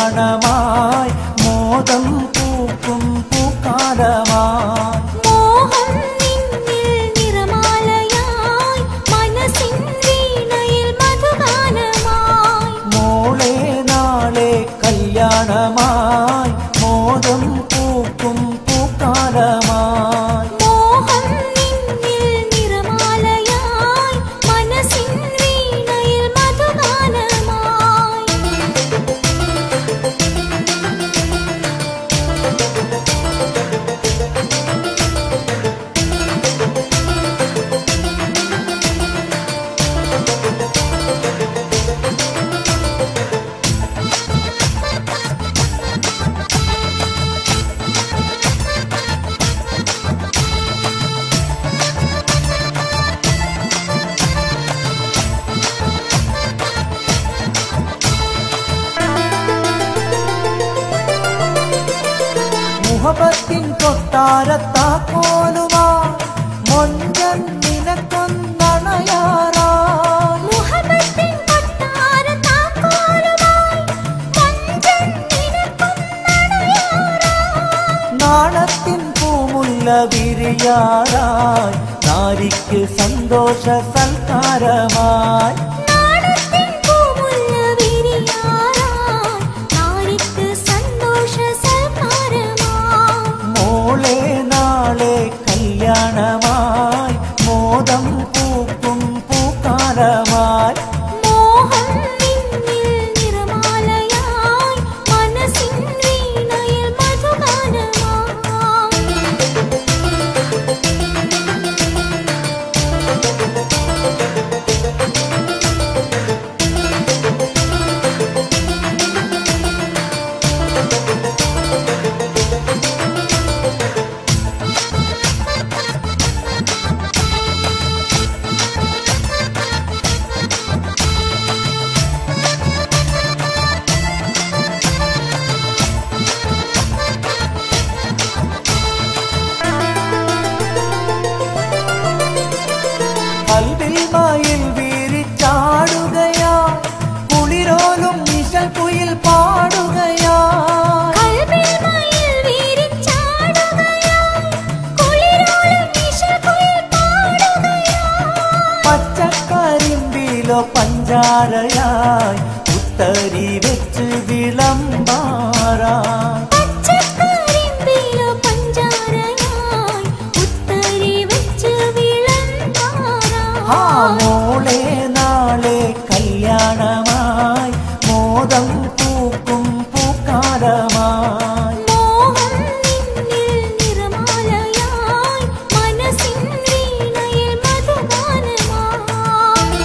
കല്യാണമായി മോദം പൂക്കും പൂക്കാലമായി മോഹം നിന്നിൽ നിറമാലയായി മനസ്സിൻ വീണയിൽ മധുഗാനമായി മോളെ നാളെ കല്യാണമായി മോദം പൂക്കും പൂക്കാലമായി മോഹം നിന്നിൽ നിറമാലയായി മനസ്സിൻ വീണയിൽ മധുഗാനമായി മുഹബത്തിൻ കൊട്ടാരത്താക്കോലുമാ മൊഞ്ചൻ നിനക്കൊന്നണയാറാ മുഹബത്തിൻ കൊട്ടാര താക്കോലുമായി മഞ്ചൻ നിനക്കൊന്നണയാറായി നാണത്തിൻ പൂമുല്ല വിരിയാറായി നാരിക്ക് സന്തോഷ സൽക്കാരമായി നാണത്തിൻ പൂമുല്ല വിരിയാറായി നാരിക്ക് സന്തോഷ സൽക്കാരമായി മോളെ നാളെ കല്യാണമായി മോദം പൂക്കും പൂക്കാലമായി മോഹം നിന്നിൽ നിറമാലയായി മനസ്സിൻ വീണയിൽ മധുഗാനമായി കൽവിൽ മയിൽ വീരിച്ചാടുകയാ കുളിരോലും നിശൽ കുയിൽ പാടുകയാ കൽവിൽ മയിൽ വീരിച്ചാടുകയായി കുളിരോളം നിശകുയിൽ പാടുകയായി പച്ചക്കരിമ്പിലോ പഞ്ചാരയായി ഉത്തരി വെച്ച് വിളമ്പാറായി പച്ചക്കരിമ്പിലോ പഞ്ചാരയായി ഉത്തരി വെച്ച് ആ വിളമ്പാറായി മോളെ നാളെ കല്യാണമായി മോദം പൂക്കും പൂക്കാലമായി മോഹം നിന്നിൽ നിറമാലയായി മനസ്സിൻ വീണയിൽ മധുഗാനമായി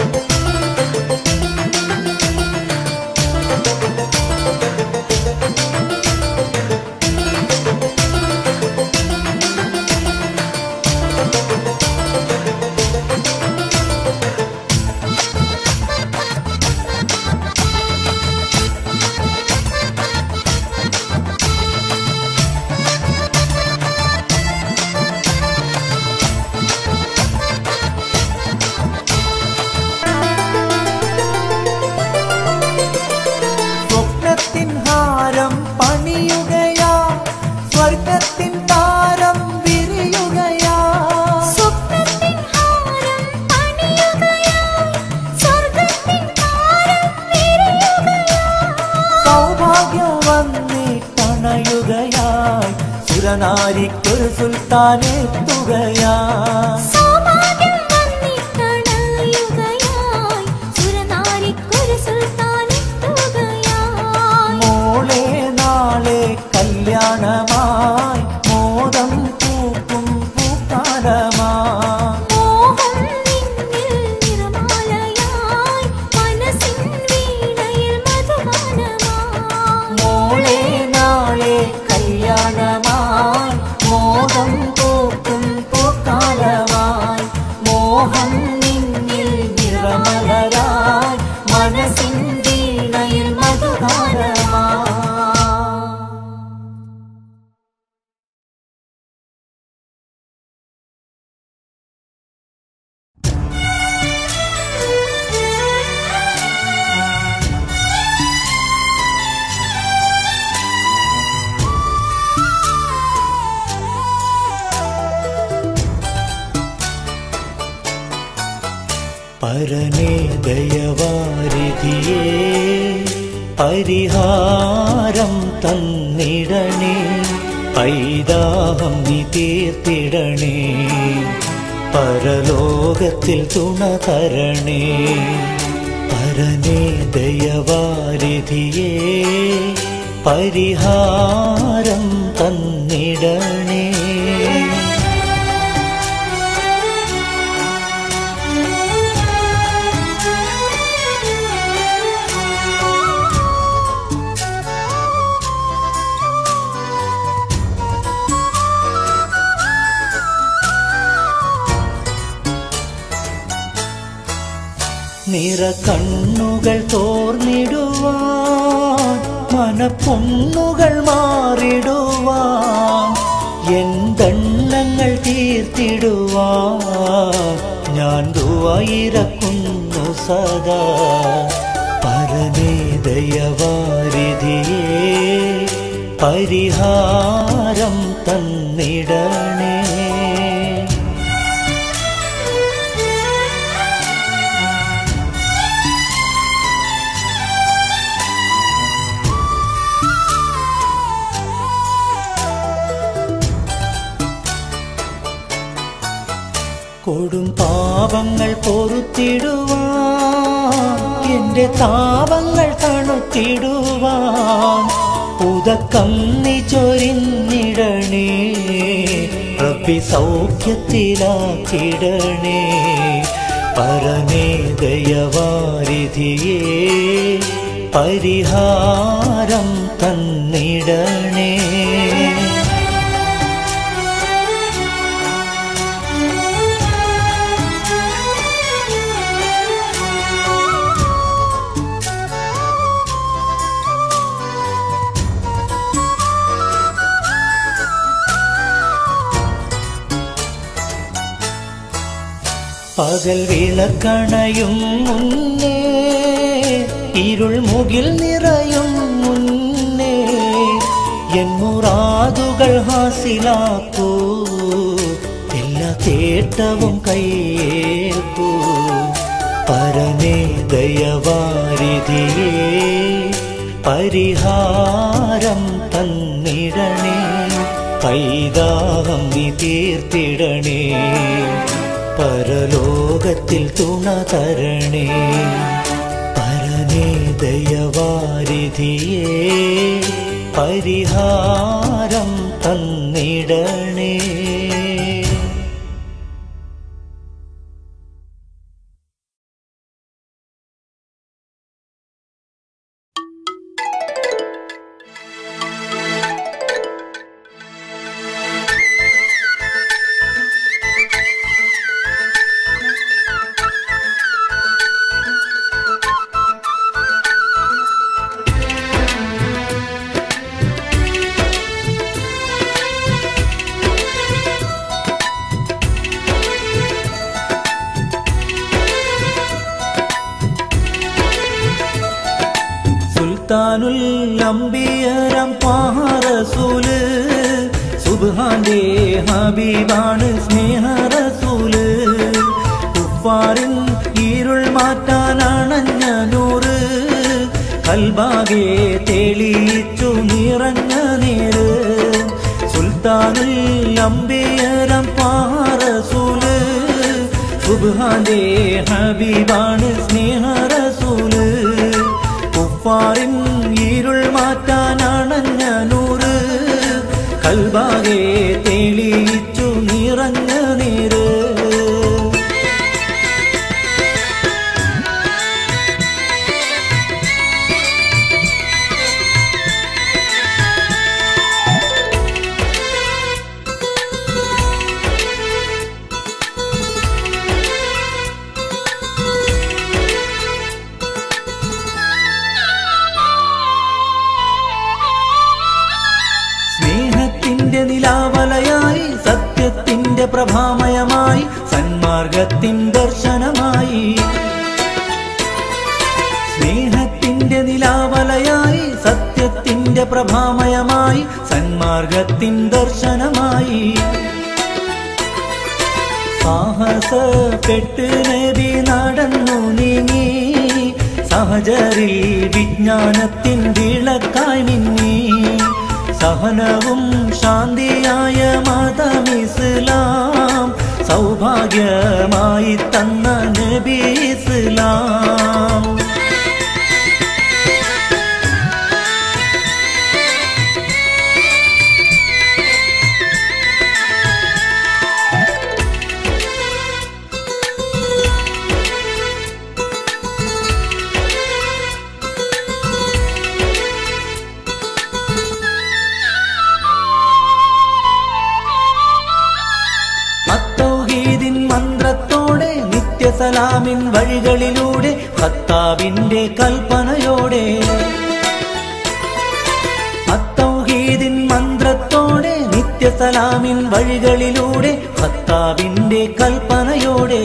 സ്വപ്നത്തിൻ ഹാരം പണിയുകയാ സ്വർഗത്തിൻ താരം വിരിയുകയാ സ്വപ്നത്തിൻ ഹാരം പണിയുകയായി സ്വർഗ്ഗത്തിൻ താരം വിരിയുകയായി സൗഭാഗ്യം വന്നിട്ടണയുകയായി സുരനാരിക്കൊരു സുൽത്താനെത്തുകയാ സൗഭാഗ്യം വന്നിട്ടണയുകയായി സുരനാരിക്കൊരു സുൽത്താനെത്തുകയായി മോളെ നാളെ കല്യാണമായി മോദം പൂക്കും പൂക്കാലമായി മോഹം നിന്നിൽ നിറമാലയായി മനസ്സിൻ വീണയിൽ മധുഗാനമായി മോളെ നാളെ കല്യാണമായി മോദം പൂക്കും പൂക്കാലമായി പരനേ ദയവാരിധിയേ പരിഹാരം തന്നിടണേ ഐദാഹം നീ തീർത്തിടണേ പരലോകത്തിൽ തുണ തരണേ പരനേ ദയവാരിധിയേ പരിഹാരം തന്നിടണേ നിറ കണ്ണുകൾ തോർന്നിടുവാൻ മനപ്പൊണ്ണുകൾ മാറിടുവാൻ എന്തെണ്ണങ്ങൾ തീർത്തിടുവാൻ ഞാൻ ദുവായിരക്കുന്നു സദാ പരനേ ദയവാരിധിയേ പരിഹാരം തന്നിടണേ കൊടും പാപങ്ങൾ പൊറുത്തിടുവാൻ എന്റെ താപങ്ങൾ തണുത്തിടുവാൻ ഉദക്കം നീ ചൊരിഞ്ഞിടണേ റബ്ബി സൗഖ്യത്തിലാക്കിടണേ പരമേ ദയവാരിധിയേ പരിഹാരം തന്നിടണേ പകൽ വിളക്കണയും മുന്നേ ഇരുൾ മുകിൽ നിറയും മുന്നേ എൻ മുറാതുകൾ ഹാസിലാക്കൂ എല്ലാ തേട്ടവും കയ്യേൽക്കൂ പരമേ ദയവാരിധിയേ പരിഹാരം തന്നിടണേ കൈതാഹം നീ തീർത്തിടണേ പരലോകത്തിൽ തുണ തരണേ പരനേ ദയവാരിധിയേ പരിഹാരം തന്നിടണേ സുൽത്താനുൽ അംബിയരം പാറസൂല് സുബ്ഹാന്റെ ഹബീബാണ് സ്നേഹറസൂല് കുഫാറിൻ ഇരുൾ മാറ്റാനണഞ്ഞ നൂറ് കൽബാകെ തെളിയിച്ചു നിറഞ്ഞ നേര് സുൽത്താനുൽ അംബിയരം പാറസൂല് സുബ്ഹാന്റെ ഹബീബാണ് സ്നേഹറസൂല് കുഫാറിൻ ഇരുൾ മാറ്റാനണഞ്ഞ നൂറ് കൽബാകെ തെളിയിച്ചു നിറഞ്ഞ നീര് സ്നേഹത്തിന്റെ നിലാവലയായി സത്യത്തിന്റെ പ്രഭാമയമായി സന്മാർഗത്തിൻ ദർശനമായി സ്നേഹത്തിന്റെ നിലാവലയായി സത്യത്തിന്റെ പ്രഭാമയമായി സന്മാർഗത്തിൻ ദർശനമായി സാഹസപ്പെട്ട് നബി നടന്നു നീങ്ങി സഹചരിൽ വിജ്ഞാനത്തിൻ വിളക്കായി മിന്നി സഹനവും ശാന്തിയായ മതം ഇസ്ലാം സൗഭാഗ്യമായി തന്ന നബി ഇസ്ലാം അത്തൗഹീദിൻ മന്ത്രത്തോടെ നിത്യസലാമിൻ വഴികളിലൂടെ ഖത്താബിന്റെ കൽപ്പനയോടെ അത്തൗഹീദിൻ മന്ത്രത്തോടെ നിത്യസലാമിൻ വഴികളിലൂടെ ഖത്താബിന്റെ കൽപ്പനയോടെ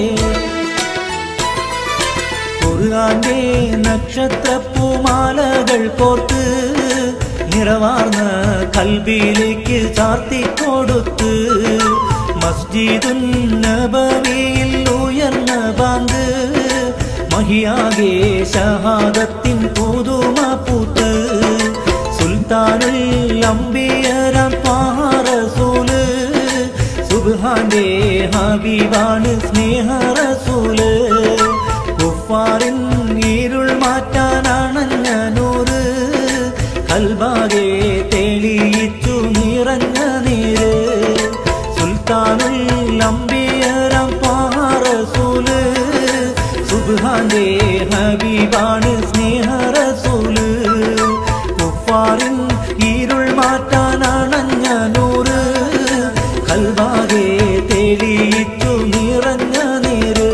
ഖുർആന്റെ നക്ഷത്രപ്പൂമാലകൾ കോർത്ത് നിറവാർന്ന കൽബിയിലേക്ക് ചാർത്തിക്കൊടുത്ത് മസ്ജിദുൻ നബവിയിൽ ഉയർന്ന ബാങ്ക് മഹിയാകെ ഷഹാദത്തിൻ പുതുമ പൂത്ത് സുൽത്താനുൽ അംബിയരാം റസൂല് സുബ്ഹാന്റെ ഹബീബാണ് സ്നേഹ റസൂല് കുഫാറിൻ ഇരുൾ മാറ്റാനാണഞ്ഞ നൂറ് കൽബാകെ തെളിയിച്ചു നിറഞ്ഞ നീര് സുൽത്താനുൽ അംബിയരാം റസൂല് സുബ്ഹാന്റെ ഹബീബാണ് സ്നേഹ റസൂല് കുഫാറിൻ ഇരുൾ മാറ്റാനാണഞ്ഞ നൂറ് കൽബാകെ തെളിയിച്ചു നിറഞ്ഞ നീര്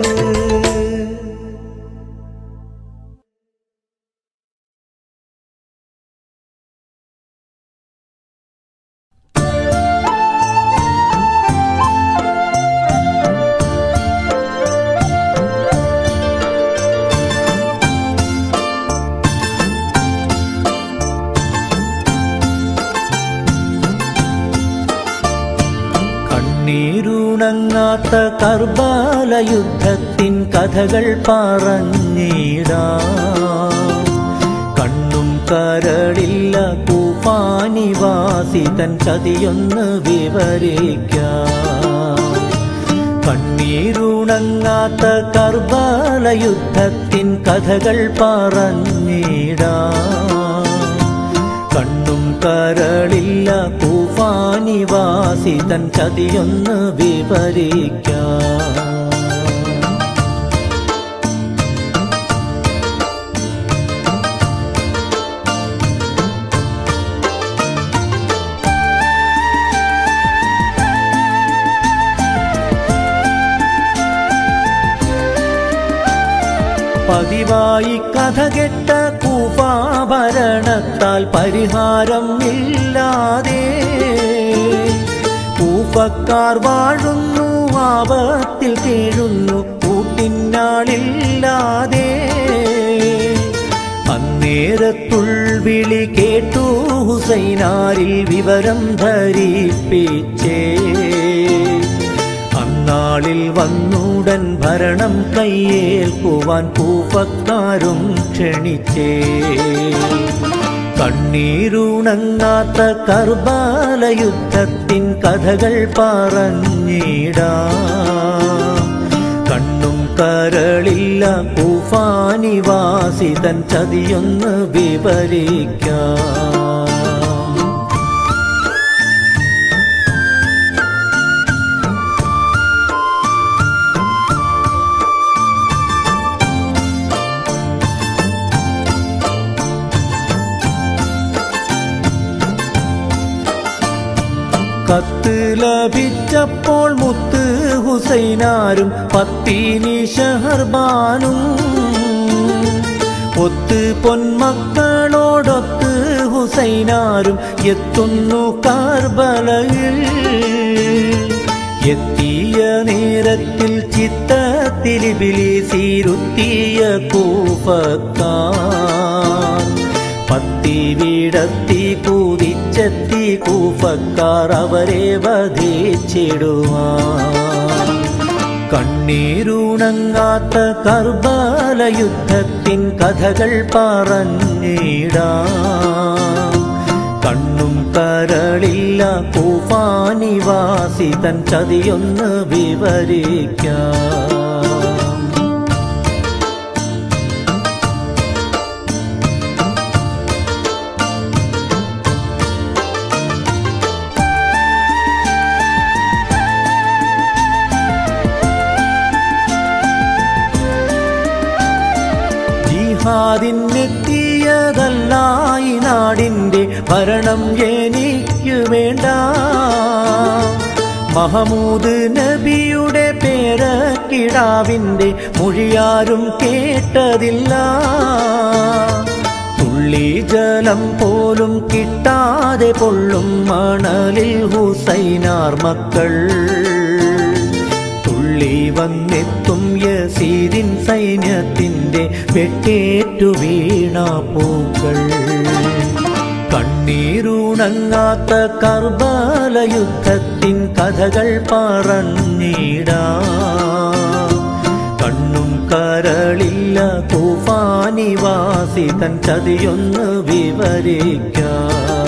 കണ്ണീരുണങ്ങാത്ത കർബാല യുദ്ധത്തിൻ കഥകൾ പറഞ്ഞിടാം കണ്ണും കരടില്ല കൂപ്പാനിവാസിതൻ ചതിയൊന്ന് വിവരിക്കാം കണ്ണീരുണങ്ങാത്ത കർബാല യുദ്ധത്തിൻ കഥകൾ പറഞ്ഞിടാം കണ്ണും കരളില്ല കൂഫാനിവാസിതൻ ചതിയൊന്ന് വിവരിക്കാം പതിവായി കഥ കെട്ട കൂഫാഭരണത്താൽ പരിഹാരം ഇല്ലാതെ കൂഫക്കാർ വാഴുന്നു ആപത്തിൽ കേഴുന്നു കൂട്ടിനാളില്ലാതെ അന്നേരത്തുൾവിളി കേട്ടു ഹുസൈനാരിൽ വിവരം ധരിപ്പിച്ചേ അന്നാളിൽ വന്നുടൻ ഭരണം കയ്യേൽക്കുവാൻ കൂപ്പക്കാരും ക്ഷണിച്ചേ കണ്ണീരുണങ്ങാത്ത കർബാല യുദ്ധത്തിൻ കഥകൾ പറഞ്ഞിടാം കണ്ണും കരളില്ല കൂഫാനിവാസിതൻ ചതിയൊന്ന് വിവരിക്കാം കത്ത് ലഭിച്ചപ്പോൾ മുത്ത് ഹുസൈനാരും പത്തീനി ഷഹർബാനും ഒത്ത് പൊന്മക്കളോടൊത്ത് ഹുസൈനാരും എത്തുന്നു കാർബലയിൽ എത്തിയ നേരത്തിൽ ചിത്തത്തിലിബിലിസീരുത്തിയ കൂഫക്കാൻ പത്തി വീടത്തി കൂതിച്ചെത്തി കൂഫക്കാർ അവരെ വധിച്ചിടുവാൻ കണ്ണീരുണങ്ങാത്ത കർബാല യുദ്ധത്തിൻ കഥകൾ പറഞ്ഞിടാം കണ്ണും കരളില്ല കൂഫാനിവാസി തൻ ചതിയൊന്ന് വിവരിക്കാം ജിഹാദിനെത്തിയതല്ല ഈ നാടിൻ്റെ ഭരണം എനിക്ക് വേണ്ട മഹമൂദ് നബിയുടെ പേരക്കിടാവിൻ്റെ മൊഴിയാരും കേട്ടതില്ല തുള്ളി ജലം പോലും കിട്ടാതെ പൊള്ളും മണലിൽ ഹുസൈനാർ മക്കൾ തുള്ളി വന്നെത്തും യസീദിൻ സൈന്യത്തിന്റെ വെട്ടേറ്റു വീണ പൂക്കൾ കണ്ണീരുണങ്ങാത്ത കർബാല യുദ്ധത്തിൻ കഥകൾ പറഞ്ഞിടാം കണ്ണും കരളില്ല കൂഫാനിവാസി തൻ ചതിയൊന്ന് വിവരിക്കാം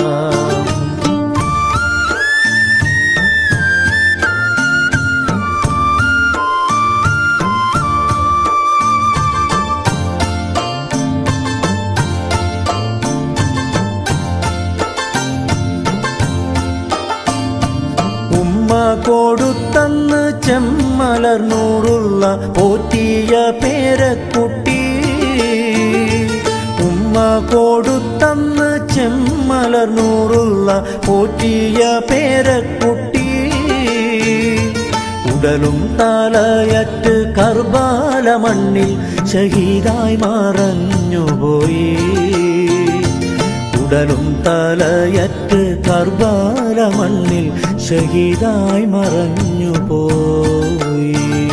ഉമ്മ കൊടുത്തന്ന് ചെമ്മലർന്നൂറുള്ള പോറ്റിയ പേരക്കുട്ടി ഉമ്മ കൊടുത്തന്ന് ചെമ്മലർന്നൂറുള്ള പോറ്റിയ പേരക്കുട്ടി ഉടലും തലയറ്റ് കർബാല മണ്ണിൽ ഷഹീദായി മറഞ്ഞുപോയി ഉടലും തലയറ്റ് കർബാല മണ്ണിൽ ഷഹീദായി മറഞ്ഞു പോയി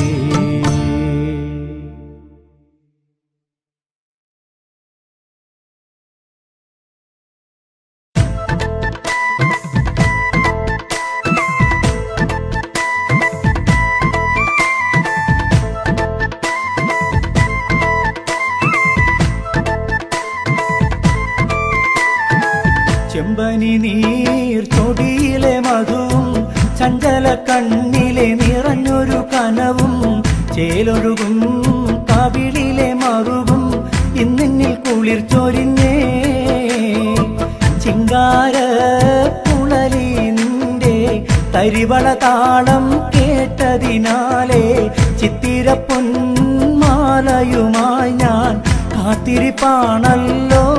ചെമ്പനി നീർ ചൊടിയിലെ മധുവും ചഞ്ചല കണ്ണിലെ നിറഞ്ഞൊരു കനവും ചേലൊഴുകും കവിളിലെ മറുകും ഇന്നിന്നിൽ കുളിർ ചൊരിഞ്ഞേ ചിങ്കാര കുളലി നിന്റെ തരിവള താളം കേട്ടതിനാലേ ചിത്തിര പൊന്മാലയുമായി ഞാൻ കാത്തിരിപ്പാണല്ലോ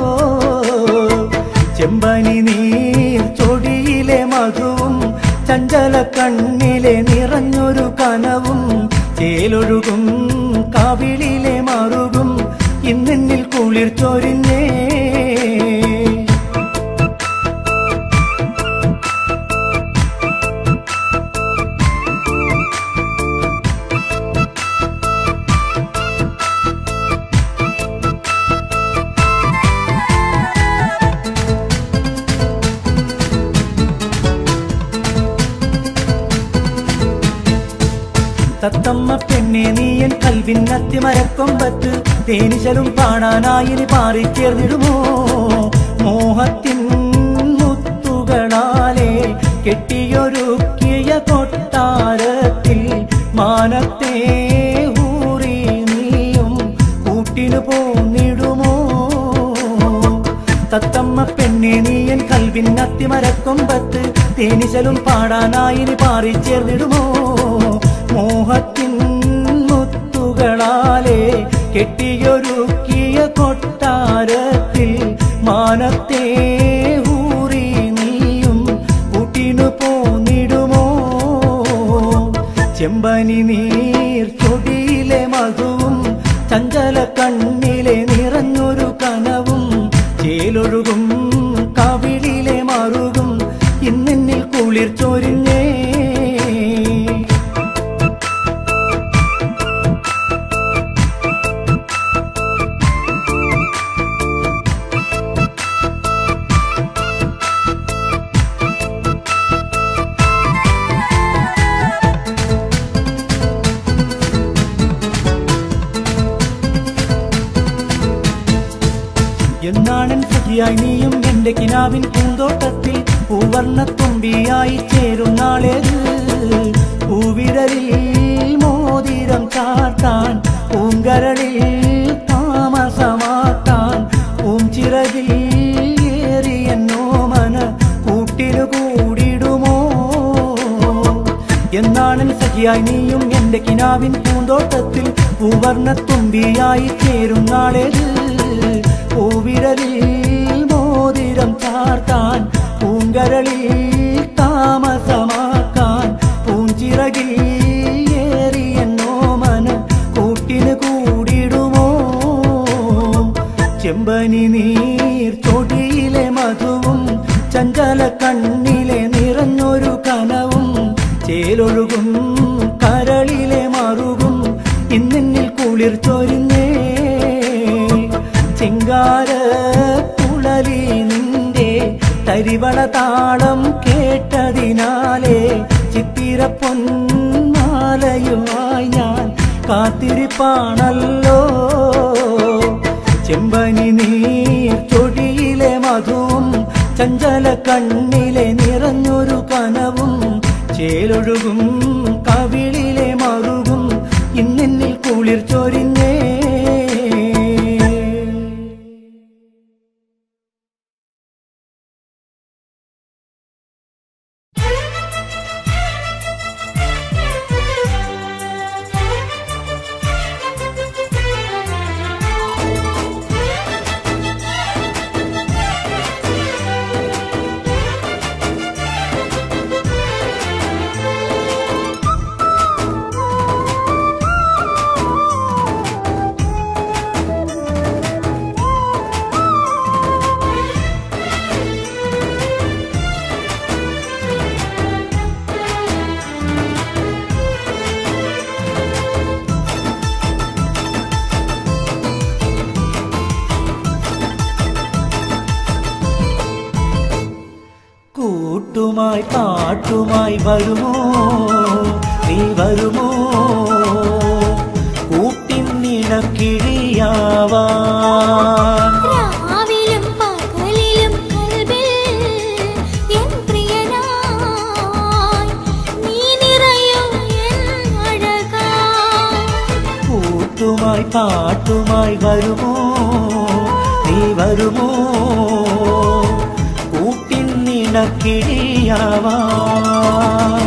ചെമ്പനി നീർ ചൊടിയിലെ മധുവും ചഞ്ചല കണ്ണിലെ നിറഞ്ഞൊരു കനവും ചേലൊഴുകും കവിളിലെ മറുകും ഇന്നിന്നിൽ കുളിർ ചൊരിഞ്ഞേ തത്തമ്മ പെണ്ണെ നീയൻ കൽവിന്നത്തി മരക്കൊമ്പത്ത് തേനിശലും പാടാനായിനി പാറിച്ചേർന്നിടുമോ മോഹത്തിൻ മുത്തുകളാലെ കെട്ടിയൊരുക്കിയ കൊട്ടാരത്തിൽ മാനത്തെ ഊറി നീയും കൂട്ടിനു പോന്നിടുമോ തത്തമ്മ പെണ്ണെ നീയൻ കൽവിന്നത്തി മരക്കൊമ്പത്ത് തേനിശലും പാടാനായിനി പാറിച്ചേർന്നിടുമോ മോഹത്തിൻ മുത്തുകളാലെ കെട്ടിയൊരുക്കിയ കൊട്ടാരത്തിൽ മാനത്തെ ഊറി നീയും കൂട്ടിനു പോന്നിടുമോ ചെമ്പനി നീർ ചൊടിയിലെ മധുവും ചഞ്ചല കണ്ണിലെ നിറഞ്ഞൊരു കനവും ചേലൊഴുകും കവിളിലെ മറുകും ഇന്നിന്നിൽ കുളിർ ചൊരിഞ്ഞേ സഖിയായി നീയും എന്റെ കിനാവിൻ പൂന്തോട്ടത്തിൽ പൂവർണ്ണ തുമ്പിയായി ചേരും നാളേത് പൂവിരലിൽ മോതിരം ചാർത്താൻ പൂങ്കരളിൽ താമസമാക്കാൻ പൂഞ്ചിറകിൽ ഏറിയെന്നോ മന കൂട്ടിനു കൂടിടുമോ എന്നാണ് സഖിയായി നീയും എന്റെ കിനാവിൻ പൂന്തോട്ടത്തിൽ പൂവർണ്ണ തുമ്പിയായി ചേരും നാളേത് പൂവിരലിൽ മോതിരം ചാർത്താൻ പൂങ്കരളിൽ താമസമാക്കാൻ പൂഞ്ചിറകിൽ ഏറിയെന്നോ മന കൂട്ടിന് കൂടിടുമോ ചെമ്പനി നീർ ചൊടിയിലെ മധുവും ചഞ്ചല കണ്ണിലെ നിറഞ്ഞൊരു കനവും ചേലൊഴുകും കരളിലെ മറുകും ഇന്നെന്നിൽ കുളിർ ചൊരിഞ്ഞേ ചിങ്കാര കുളലി നിന്റെ തരിവള താളം കേട്ടതിനാലേ ചിത്തിര പൊന്മാലയുമായി ഞാൻ കാത്തിരിപ്പാണല്ലോ ചെമ്പനി നീർ ചൊടിയിലെ മധുവും ചഞ്ചല കണ്ണിലെ നിറഞ്ഞൊരു കനവും ചേലൊഴുകും കവിളിലെ മറുകും ഇന്നെന്നിൽ കുളിർ ചൊരിഞ്ഞേ കൂട്ടുമായി പാട്ടുമായി വരുമോ നീ വരുമോ കൂട്ടിനിണക്കിഴിയാവാൻ രാവിലും പകലിലും കൽബിൽ എൻ പ്രിയനായി നീ നിറയും എൻ അഴകായി കൂട്ടുമായി പാട്ടുമായി വരുമോ നീ വരുമോ കൂട്ടിനിണക്കിഴിയാവാൻ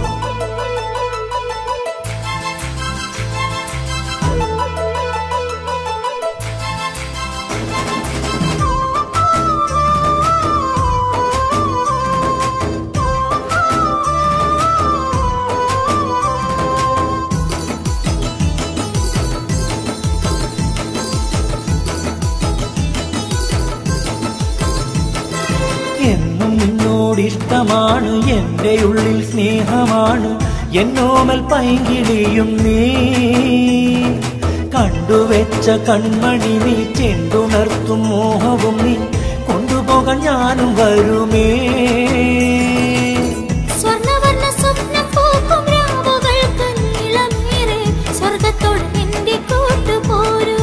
എന്നും നിന്നോടിഷ്ടമാണ് എൻ്റെ ഉള്ളിൽ സ്നേഹമാണ് എന്നോമൽ പൈങ്കിളിയും നീ കണ്ടുവെച്ച കൺമണി നീ ചെണ്ടുണർത്തും മോഹവും നീ കൊണ്ടുപോകാൻ ഞാനും വരുമേ സ്വർണ്ണവർണ്ണ സ്വപ്നം പൂക്കും രാവുകൾക്ക് നീളമേറെ സ്വർഗത്തോട് എന്റെ കൂട്ടുപോരൂ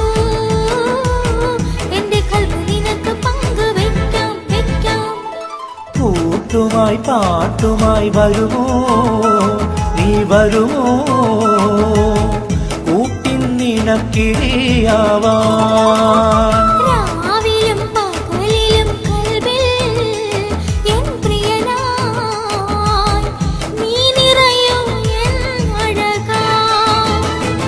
എന്റെ കൽവ് നിനക്ക് പങ്കുവെക്കാം വെക്കാം കൂട്ടുമായി പാട്ടുമായി വരുമോ നീ വരുമോ കൂട്ടിനിണക്കിഴിയാവാൻ രാവിലും പകലിലും കൽബിൽ എൻ പ്രിയനായി നീ നിറയും എൻ അഴകായി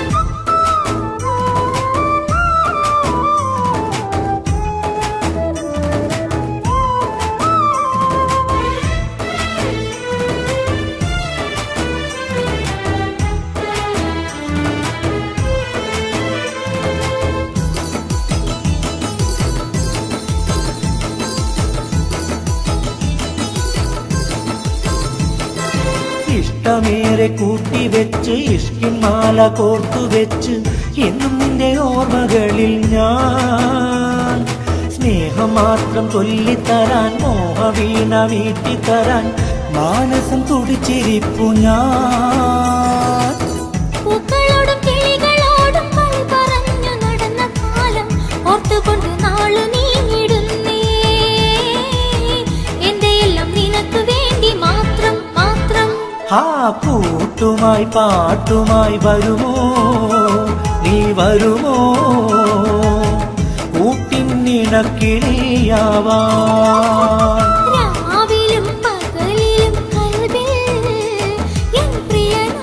ഇഷ്ടമേറെ കൂട്ടിവെച്ച് ഇഷ്കിൻ മാല കോർത്തുവെച്ച് എന്നും നിന്റെ ഓർമ്മകളിൽ ഞാൻ സ്നേഹം മാത്രം ചൊല്ലിത്തരാൻ മോഹവീണ വീട്ടിത്തരാൻ മാനസം തുടിച്ചിരിപ്പു ഞാൻ പൂക്കളോടും കിളികളോടും കളി പറഞ്ഞു നടന്ന കാലം ഓർത്തുകൊണ്ട് നാളു നീങ്ങിടുന്നേ ആ കൂട്ടുമായി പാട്ടുമായി വരുമോ നീ വരുമോ കൂട്ടിനിണക്കിളിയാവാൻ രാവിലും പകലിലും കൽവിൽ എൻ പ്രിയനായി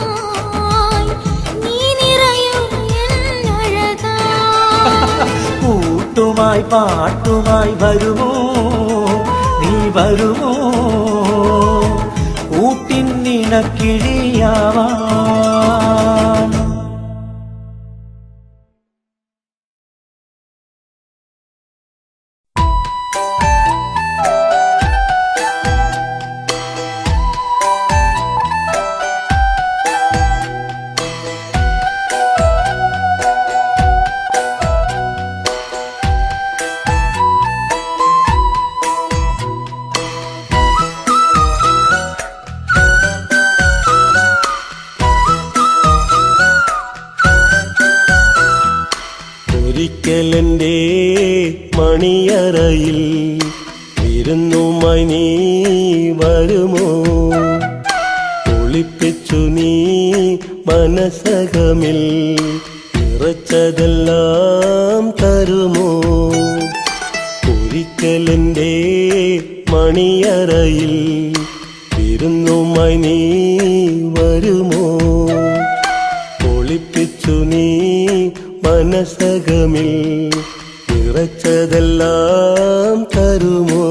നീ നിറയും എൻ അഴകായി കൂട്ടുമായി പാട്ടുമായി വരുമോ നീ വരുമോ കൂട്ടിനിണക്കിഴിയാവാൻ ഒരിക്കലെന്റെ മണിയറയിൽ വിരുന്നുമായി നീ വരുമോ ഒളിപ്പിച്ചു നീ മനസ്സകമിൽ നിറച്ചതെല്ലാം തരുമോ ഒരിക്കലെന്റെ മണിയറയിൽ വിരുന്നുമായി നീ വരുമോ ഒളിപ്പിച്ചു നീ മനസ്സകമിൽ നിറച്ചതെല്ലാം തരുമോ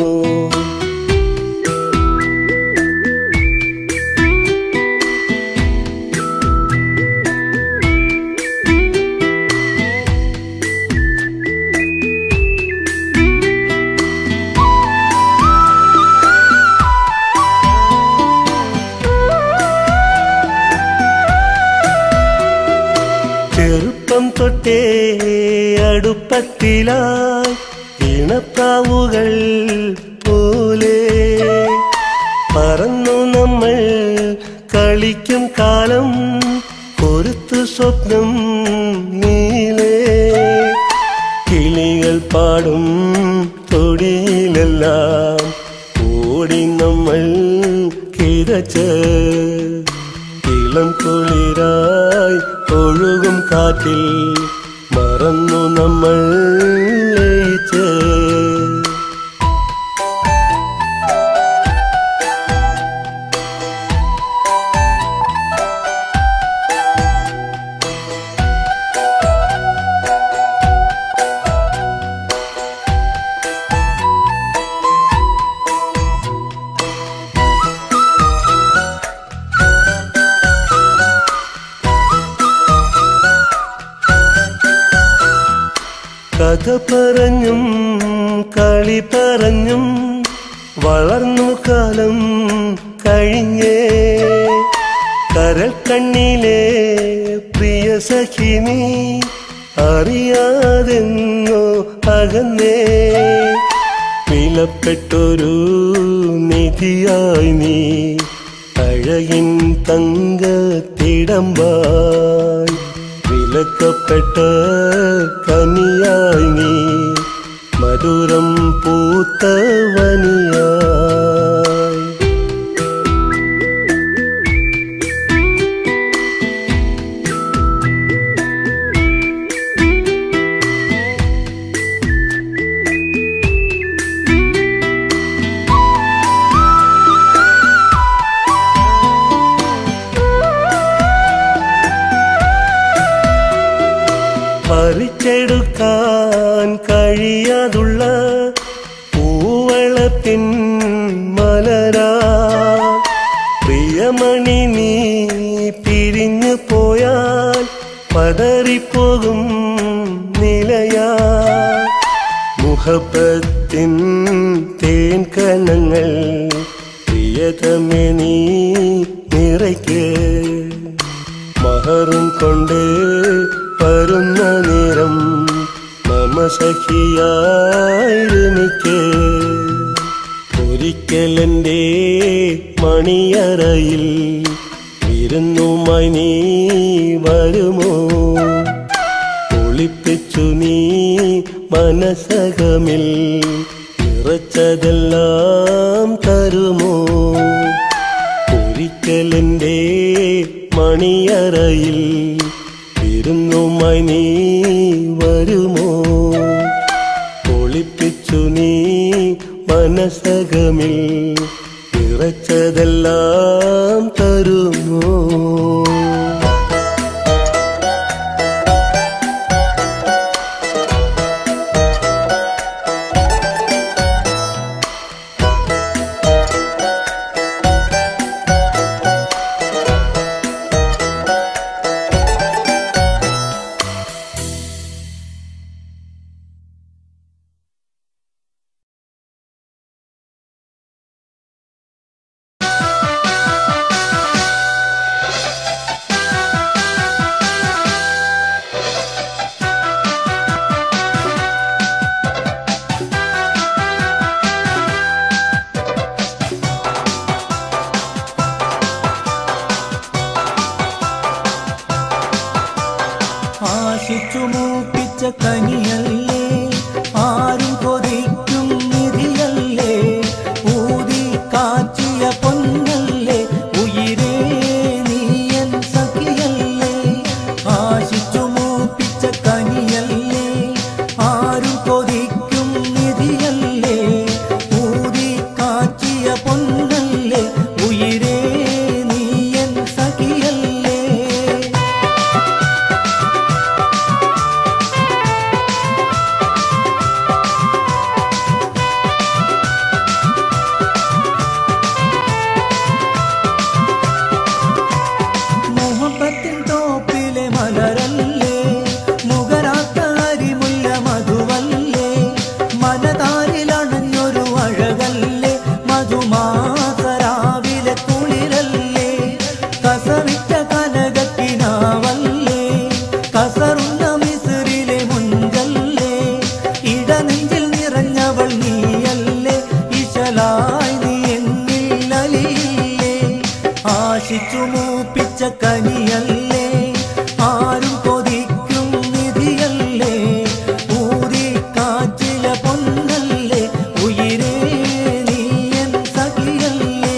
ചെറുപ്പം തൊട്ടേ അടുപ്പത്തിലായി ഇണപ്രാവുകൾ പോലെ പറന്നു നമ്മൾ കളിക്കും കാലം പൊരുത്തു സ്വപ്നം നീലേ കിളികൾ പാടും തൊടിയിലെല്ലാം ഓടി നമ്മൾ കിതച്ച് ഇളം കുളിരായി ഒഴുകും കാറ്റിൽ മറന്നു നമ്മൾ ലയിച്ച് കഥ പറഞ്ഞും കളി പറഞ്ഞും വളർന്നു കാലം കഴിഞ്ഞേ കരൽ കണ്ണിലെ പ്രിയ സഖിനി അറിയാതെന്നോ അകന്നേ വിലപ്പെട്ടൊരു നിധിയായി നീ അഴകിൻ തങ്കത്തിടമ്പായി വിലക്കപ്പെട്ട കനിയായി നീ മധുരം പൂത്ത വനിയായി പറിച്ചെടുക്കാൻ കഴിയാതുള്ള പൂവളത്തിൻ മലരാ പ്രിയമണി നീ പിരിഞ്ഞു പോയാൽ പതറിപ്പോകും നിലയാ മുഹബത്തിൻ തേൻ കണങ്ങൾ പ്രിയതമേ നീ നിറയ്ക്ക് മഹറും കൊണ്ട് വരുന്ന നേരം നമസഖിയായിരുന്നിക്ക് ഒരിക്കലെന്റെ മണിയറയിൽ വിരുന്നുമായി നീ വരുമോ ഒളിപ്പിച്ചു നീ മനസ്സകമിൽ നിറച്ചതെല്ലാം തരുമോ ഒരിക്കൽ ഒരിക്കലെൻ്റെ മണിയറയിൽ വിരുന്നുമായി നീ വരുമോ ഒളിപ്പിച്ചു നീ മനസകമിൽ നിറച്ചതെല്ലാം തരുമോ ആശിച്ചു മൂപ്പിച്ച കനിയല്ലേ ആരും കൊതിക്കും നിധിയല്ലേ ഊതി കാച്ചിയ പൊന്നല്ലേ ഉയിരേ നീയൻ സഖിയല്ലേ ആശിച്ചു മൂപ്പിച്ച കനിയല്ലേ ആരും കൊതിക്കും നിധിയല്ലേ ഊതി കാച്ചിയ പൊന്നല്ലേ ഉയിരേ നീയൻ സഖിയല്ലേ മുഹബത്തിൻ തോപ്പിലെ മലരല്ലേ മുഖരാത്ത അരിമുല്ല മധുവല്ലേ മനതാരിലണഞ്ഞൊരു അഴകല്ലേ മധുമാസരാവിലെ കുളിരല്ലേ കസവിറ്റ കനകക്കിനാവല്ലേ കസറുന്ന മിസിറിലെ മുഞ്ചല്ലേ ഇടനെഞ്ചിൽ നിറഞ്ഞവൾ നീയല്ലേ ഇശലായി നീ എന്നിൽ അലിയില്ലേ ആശിച്ചു മൂപ്പിച്ച കനിയല്ലേ ആരും കൊതിക്കും നിധിയല്ലേ ഊതി കാച്ചില പൊന്നല്ലേ ഉയിരേ നീയൻ സഖിയല്ലേ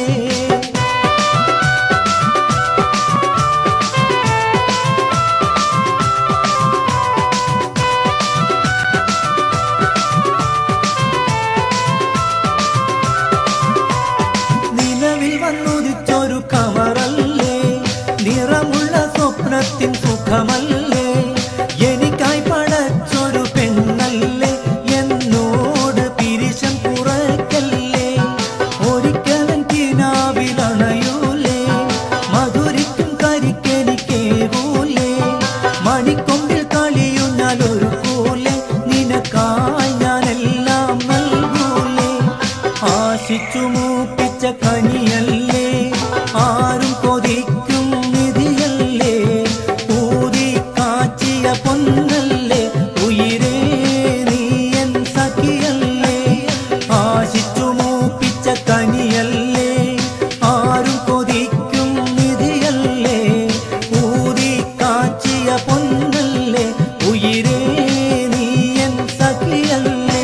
നിലവിൽ വന്നുദിച്ചൊരു കമറല്ലേ നിറമുള്ള സ്വപ്നത്തിൻ സുഖമല്ലേ എനിക്കായി പടച്ചൊരു പെണ്ണല്ലേ എന്നോട് പിരിശം കുറയ്ക്കല്ലേ ഒരിക്കലും കിനാവിലണയൂലേ മധുരിക്കും കരിക്കെനിക്കേകൂലേ മണിക്കൊമ്പിൽ കളിയുന്നാൽ ഒരു കൂലെ നിനക്കായി ഞാനെല്ലാം നൽകൂലേ ആശിച്ചു മൂപ്പിച്ച കനിയല്ലേ ആരും കൊതിക്കും നിധിയല്ലേ ഊതി കാച്ചിയ പൊന്നല്ലേ ഉയിരേ നീയൻ സഖിയല്ലേ ആശിച്ചു മൂപ്പിച്ച കനിയല്ലേ ആരും കൊതിക്കും നിധിയല്ലേ ഊതി കാച്ചിയ പൊന്നല്ലേ ഉയിരേ നീയൻ സഖിയല്ലേ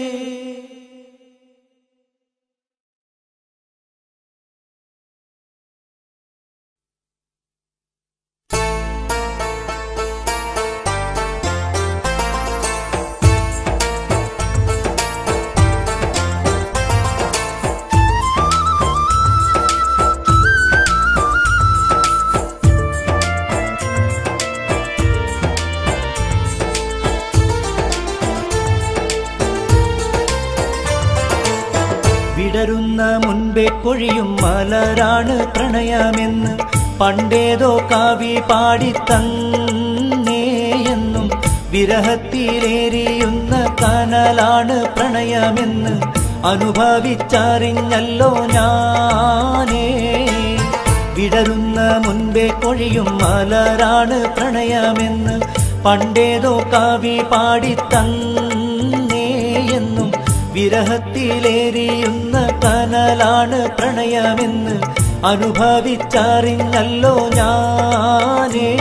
വിടരുന്ന മുൻപേ പൊഴിയും മലരാണ് പ്രണയമെന്ന് പണ്ടേതോ കാവി പാടിത്തന്നേയെന്നും വിരഹത്തിലേരിയുന്ന കനലാണ് പ്രണയമെന്ന് അനുഭവിച്ചറിഞ്ഞല്ലോ ഞാനേ വിടരുന്ന മുൻപേ കൊഴിയും മലരാണ് പ്രണയമെന്ന് പണ്ടേതോ കാവി പാടിത്തന്നേയെന്നും വിരഹത്തിലേരിയുന്ന കനലാണ് പ്രണയമെന്ന് അനുഭവിച്ചറിഞ്ഞല്ലോ ഞാനേ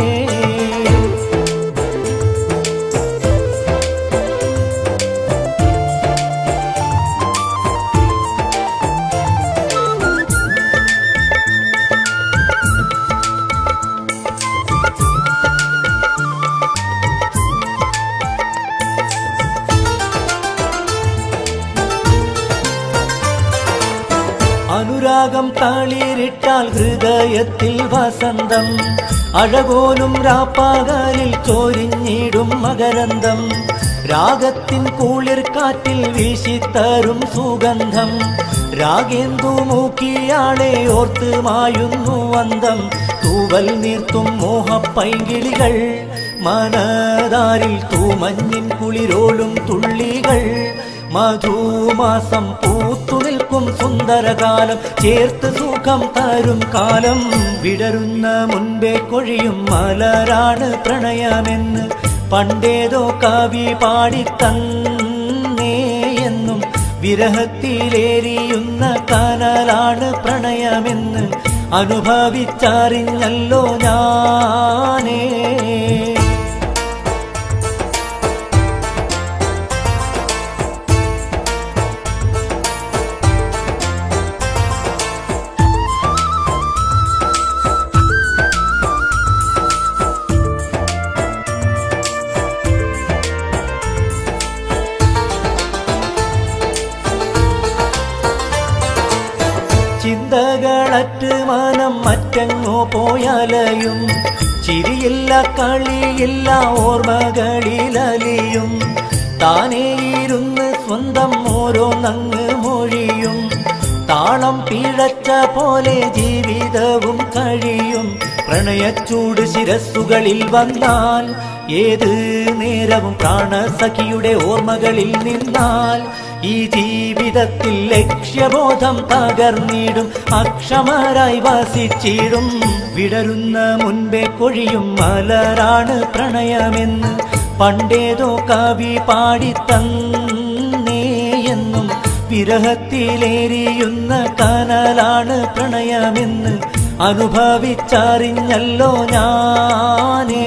രാഗം തളിരിട്ടാൽ ഹൃദയത്തിൽ വസന്തം അഴകോലും രാപ്പാകലിൽ ചോരിഞ്ഞിടും മകരന്തം രാഗത്തിൻ കുളിർ കാറ്റിൽ വീശിത്തരും സുഗന്ധം രാഗേന്ദു മൂക്കിയാളെ ഓർത്ത് മായുന്നു വന്തം തൂവൽ നീർത്തും മോഹപ്പൈങ്കിളികൾ മനതാരിൽ തൂമഞ്ഞിൻ കുളിരോളും തുള്ളികൾ മധുമാസം പൂത്തു നിൽക്കും സുന്ദരകാലം ചേർത്ത് സുഖം തരും കാലം വിടരുന്ന മുൻപേ കൊഴിയും മലരാണ് പ്രണയമെന്ന് പണ്ടേതോ കവി പാടിത്തന്നേ എന്നും വിരഹത്തിലേരിയുന്ന കനലാണ് പ്രണയമെന്ന് അനുഭവിച്ചറിഞ്ഞല്ലോ ഞാനേ ചിന്തകളറ്റ് മനം മറ്റങ്ങോ പോയാലയും ചിരിയില്ല കളിയില്ല ഓർമ്മകളിലലിയും താനേ ഇരുന്ന് സ്വന്തം ഓരോന്നങ്ങ് മൊഴിയും താളം പിഴച്ച പോലെ ജീവിതവും കഴിയും പ്രണയച്ചൂട് ശിരസ്സുകളിൽ വന്നാൽ ഏത് നേരവും പ്രാണസഖിയുടെ ഓർമ്മകളിൽ നിന്നാൽ ഈ ജീവിതത്തിൽ ലക്ഷ്യബോധം തകർന്നിടും അക്ഷമരായി വസിച്ചിടും വിടരുന്ന മുൻപേ കൊഴിയും മലരാണ് പ്രണയമെന്ന് പണ്ടേതോ കവി പാടിത്തന്നേ എന്നും വിരഹത്തിലേരിയുന്ന കനലാണ് പ്രണയമെന്ന് അനുഭവിച്ചറിഞ്ഞല്ലോ ഞാനേ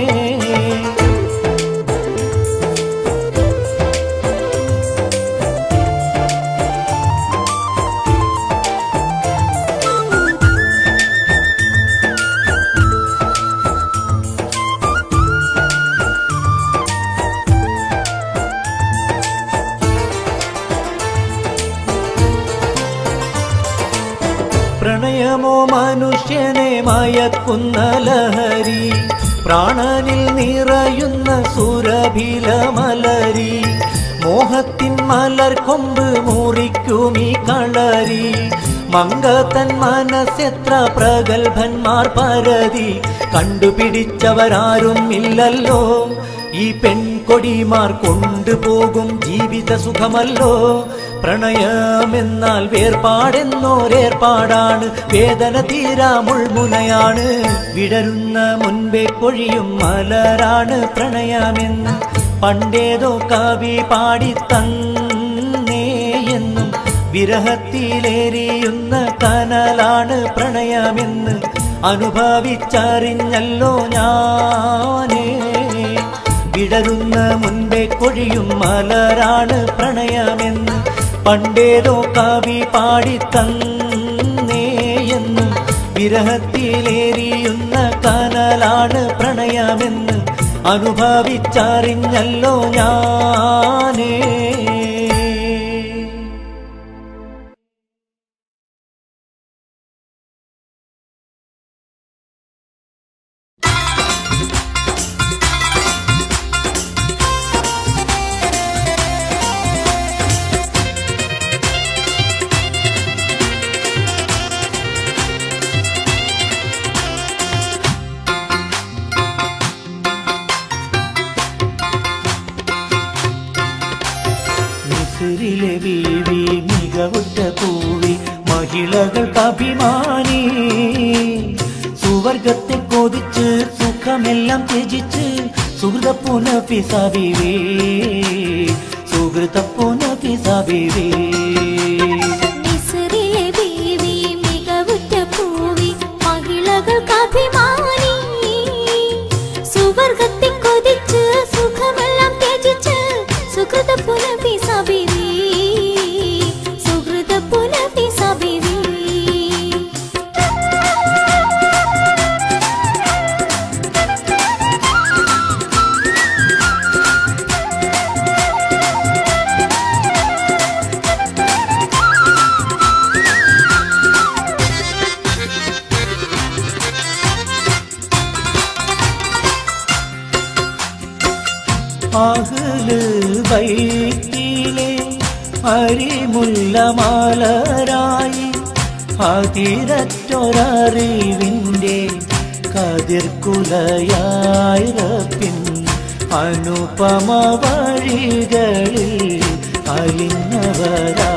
പ്രണയമോ മനുഷ്യനെ മയക്കുന്ന ലഹരി പ്രാണനിൽ നിറയുന്ന സുരഭില മലരി മോഹത്തിൻ മലർ കൊമ്പ് മുറിക്കുമീ കളരി മങ്കത്തൻ മനസ്സെത്ര പ്രഗത്ഭന്മാർ പരതി കണ്ടുപിടിച്ചവരാരും ഇല്ലല്ലോ ഈ പെൺകൊടിമാർ കൊണ്ടുപോകും ജീവിത സുഖമല്ലോ പ്രണയമെന്നാൽ വേർപാടെന്നോരേർപ്പാടാണ് വേദന തീരാ മുൾമുനയാണ് വിടരുന്ന മുൻപേ കൊഴിയും മലരാണ് പ്രണയമെന്ന് പണ്ടേതോ കവി പാടിത്തന്നേ എന്നും വിരഹത്തിലേരിയുന്ന കനലാണ് പ്രണയമെന്ന് അനുഭവിച്ചറിഞ്ഞല്ലോ ഞാനേ വിടരുന്ന മുൻപേ കൊഴിയും മലരാണ് പ്രണയമെന്ന് പണ്ടേതോ കവി പാടിത്തന്നേ എന്നും വിരഹത്തിലേരിയുന്ന കനലാണ് പ്രണയമെന്ന് അനുഭവിച്ചറിഞ്ഞല്ലോ ഞാനേ മിസിറിലെ വീവി മികവുറ്റ പൂവി മഹിളകൾക്ക് അഭിമാനി സുവർഗത്തെ കൊതിച്ച് സുഖമെല്ലാം ത്യജിച്ച് സുഹൃത പുനഃപിസവിവേ സുഹൃത പുനഃപിസവിവേ മിസ്രിലെ ബീവി മികവുറ്റ പൂവി മഹിളകൾക്ക് അഭിമാനി സുവർഗത്തെ കൊതിച്ച് സുഖമെല്ലാം ത്യജിച്ച് സുഹൃത പുനപി സബിവി സുഹൃത പുനപി സബിവി ും അഹ്ല് ബൈത്തിലെ അരിമുല്ല മലരായി അതിരറ്റൊരറിവിൻ്റെ കതിർക്കുലയായി റപ്പിൻ അനുപമ വഴികളിൽ അലിഞ്ഞവരാ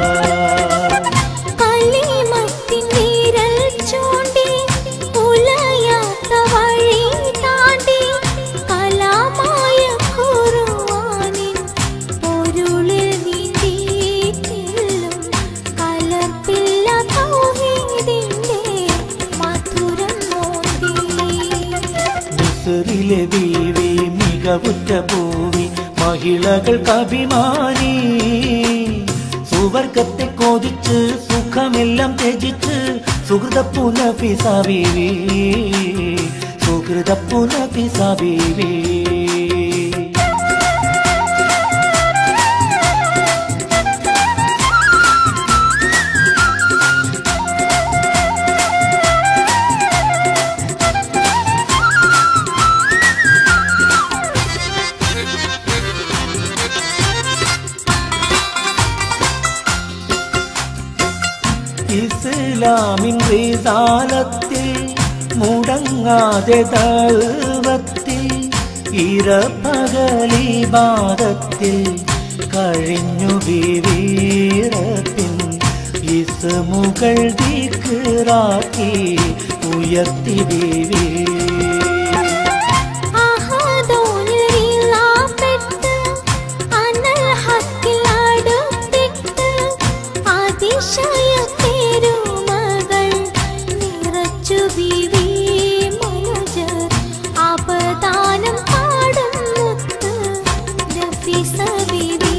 കളിമത്തിൻ വിരൽ ചൂണ്ടി ഉലയാത്ത വഴി താണ്ടി കലാമായ ഖുർആനിൻ പൊരുളിൽ നീന്തിയിട്ടില്ലും കലർപ്പില്ല തൗഹീദിന്റെ മധുരം മോന്തി മിസറിലെ ബീവി മികവുറ്റ ഭൂവി മഹിളകൾക്ക് അഭിമാനി സുവർഗത്തെ കോതിച്ച് സുഖമെല്ലാം ത്യജിച്ച് സുഹൃത പുനഫിസ ബീവി സുഹൃത പുനഫിസ ബീവി ഇസ്ലാമിൻ വിസാലത്തിൽ മുടങ്ങാതെ ദൈവത്തിൽ ഇരപ്പകലിബാദത്തിൽ കഴിഞ്ഞു വിവീറപ്പിൻ ഇസ്മുകൾ ദിക്റാക്കി ഉയർത്തി വിവീ ആഹാദോനിൽ വീഴാപ്പെട്ട് അനൽ ഹക്കിൽ അടുത്തിട്ട് അതിശയ പെരുമകൾ നിറച്ചു ബീവി മനുജർ അപദാനം പാടും മുത്ത് നഫീസ ബീവി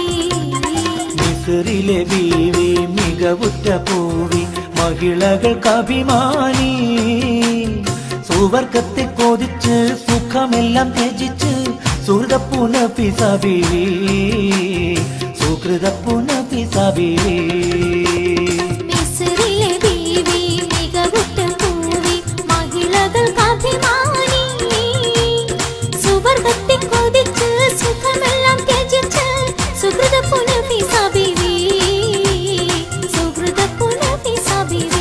മിസറിലെ ബീവി മികവുറ്റ പൂവി മഹിളകൾക്ക് അഭിമാനി സുവർഗത്തെ കോതിച്ച് സുഖമെല്ലാം ത്യജിച്ച് സുഹൃത പുനഫിസ ബീവി സുഹൃത പുനഫിസ ബീവി മിസ്രിലെ ബീവി മികവുറ്റ പൂവി മഹിളകൾക്ക് അഭിമാനി സുവർഗത്തെ കൊതിച്ച് സുഖമെല്ലാം ത്യജിച്ച് സുഹൃത പുനഫിസ ബീവി സുഹൃത പുനഫിസ ബീവി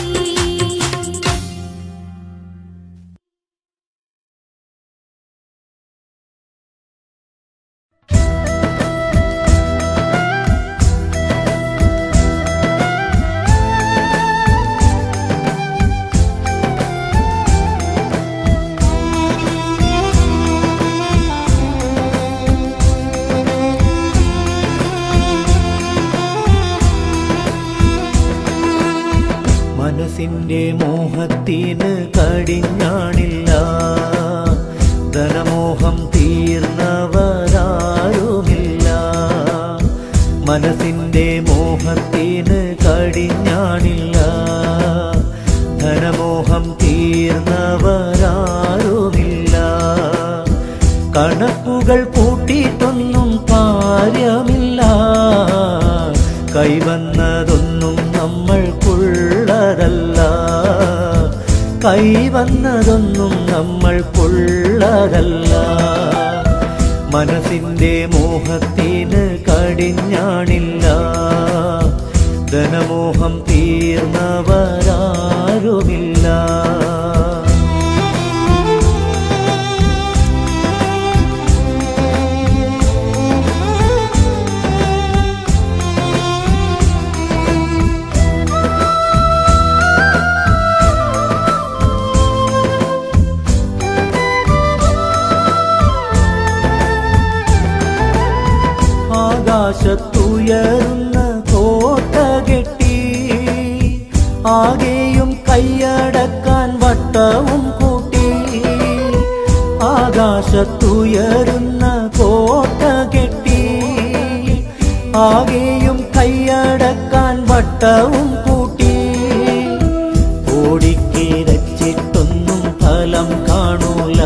മനസ്സിന്റെ മോഹത്തിന് കടിഞ്ഞാണില്ല ധനമോഹം തീർന്നവരാരുമില്ല മനസ്സിന്റെ മോഹത്തിന് കടിഞ്ഞാണില്ല ധനമോഹം തീർന്നവരാരുമില്ല കണക്കുകൾ പൂട്ടിയിട്ടൊന്നും കാര്യമില്ല കൈവന്നതൊന്നും നമ്മൾക്കുള്ളതല്ല കൈവന്നതൊന്നും നമ്മൾക്കുള്ളതല്ല മനസ്സിന്റെ മോഹത്തിന് കടിഞ്ഞാണില്ല ധനമോഹം തീർന്നവരാരുമില്ല ആകാശത്തുയരുന്ന കോട്ട കെട്ടി ആകെയും കൈയടക്കാൻ വട്ടവും കൂട്ടി ആകാശത്തുയരുന്ന കോട്ട കെട്ടി ആകെയും കൈയടക്കാൻ വട്ടവും കൂട്ടി ഓടിക്കിരച്ചിട്ടൊന്നും ഫലം കാണൂല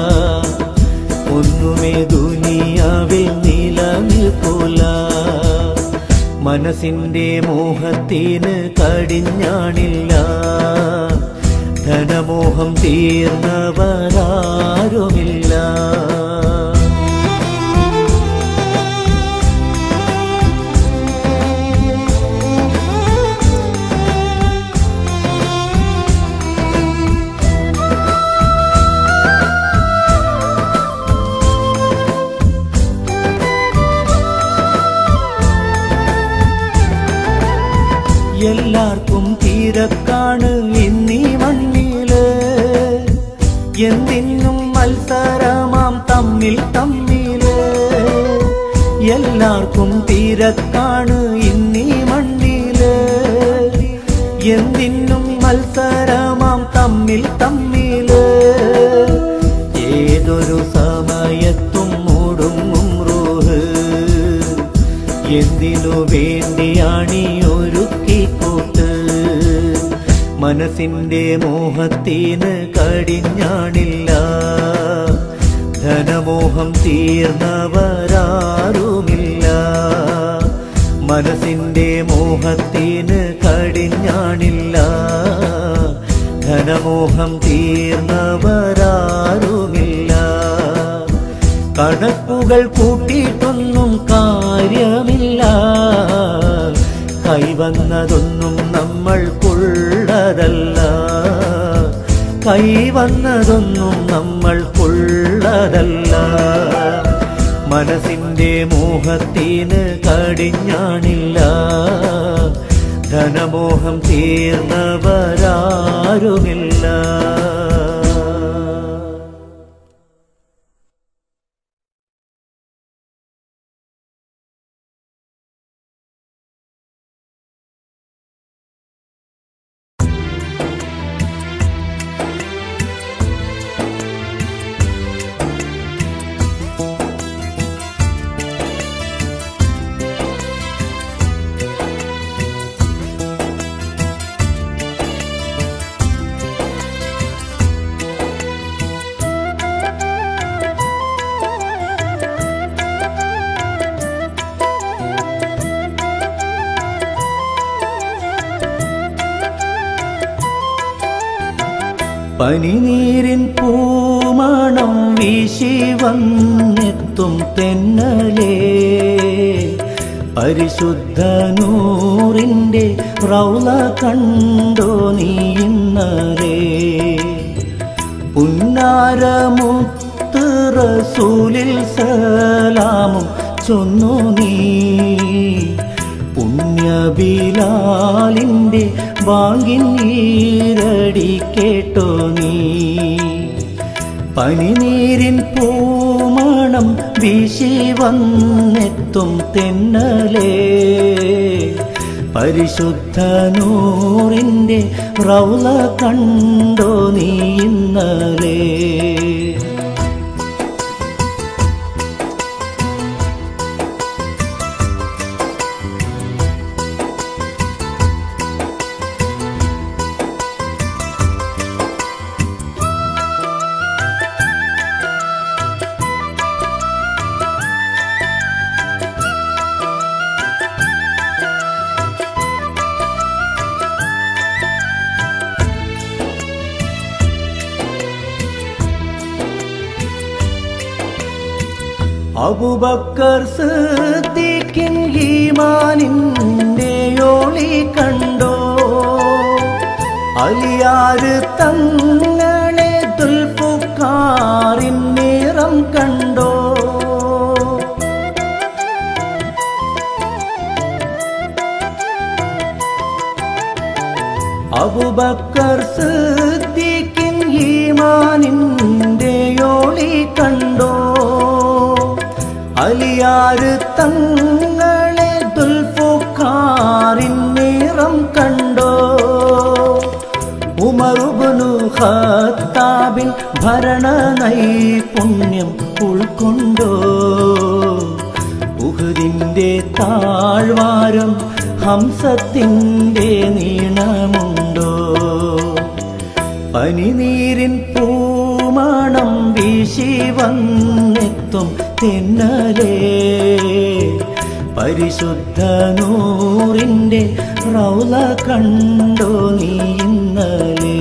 ഒന്നുമേ ദുനിയാവിൽ നിലനിൽക്കൂല മനസ്സിന്റെ മോഹത്തിന് കടിഞ്ഞാണില്ല ധനമോഹം തീർന്നവരാരുമില്ല തിരക്കാണ് ഇന്നീ മണ്ണില് എന്തിനും മത്സരമാം തമ്മിൽ തമ്മില് എല്ലാവർക്കും തിരക്കാണ് ഇന്നീ മണ്ണില് എന്തിനും മത്സരമാം തമ്മിൽ തമ്മില് ഏതൊരു സമയത്തും മുടുങ്ങും റൂഹ് എന്തിനു വേണ്ടിയാണീ ഒരുക്കിക്കൂട്ട് മനസ്സിന്റെ മോഹത്തിന് കടിഞ്ഞാണില്ല ധനമോഹം തീർന്നവരാരുമില്ല മനസ്സിന്റെ മോഹത്തിന് കടിഞ്ഞാണില്ല ധനമോഹം തീർന്നവരാരുമില്ല കണക്കുകൾ കൂട്ടിയിട്ടൊന്നും കാര്യമില്ല കൈവന്നതൊന്നും നമ്മൾക്കുള്ളതല്ല കൈവന്നതൊന്നും നമ്മൾക്കുള്ളതല്ല മനസ്സിന്റെ മോഹത്തിന് കടിഞ്ഞാണില്ല ധനമോഹം തീർന്നവരാരുമില്ല പനിനീരിൻ പൂമണം വീശി വന്നെത്തും തെന്നലേ പരിശുദ്ധ നൂറിൻ്റെ റൗല കണ്ടോ നീ ഇന്നലേ പുന്നാരമുത്ത് റസൂലിൽ സലാമും ചൊന്നു നീ പുണ്യബിലാലിൻ്റെ വാങ്ങിൻ ഈരടി കേട്ടോ നീ പനിനീരിൻ പൂമണം വീശി വന്നെത്തും തെന്നലേ പരിശുദ്ധ നൂറിൻ്റെ റൗല കണ്ടോ നീ ഇന്നലേ അബുബക്കർ സിദ്ദീഖിൻ ഈമാനിന്റെ ഒളി കണ്ടോ അലിയാര് തങ്ങളെ ദുൽഫുക്കാറിൻ നിറം കണ്ടോ അബുബക്കർ സിദ്ദീഖിൻ ഈമാനിന്റെ ഒളി കണ്ടോ അലിയാര് തങ്ങളെ ദുൽഫുക്കാറിൻ നിറം കണ്ടോ ഉമറുബുനു ഖത്താബിൻ ഭരണ നൈപുണ്യം ഉൾക്കൊണ്ടോ ഉഹുദിന്റെ താഴ്വാരം ഹംസത്തിൻ്റെ നീണമുണ്ടോ പനിനീരിൻ പൂമണം വീശി വന്നെത്തും തെന്നലേ പരിശുദ്ധ നൂറിൻ്റെ റൗല കണ്ടോ നീ ഇന്നലേ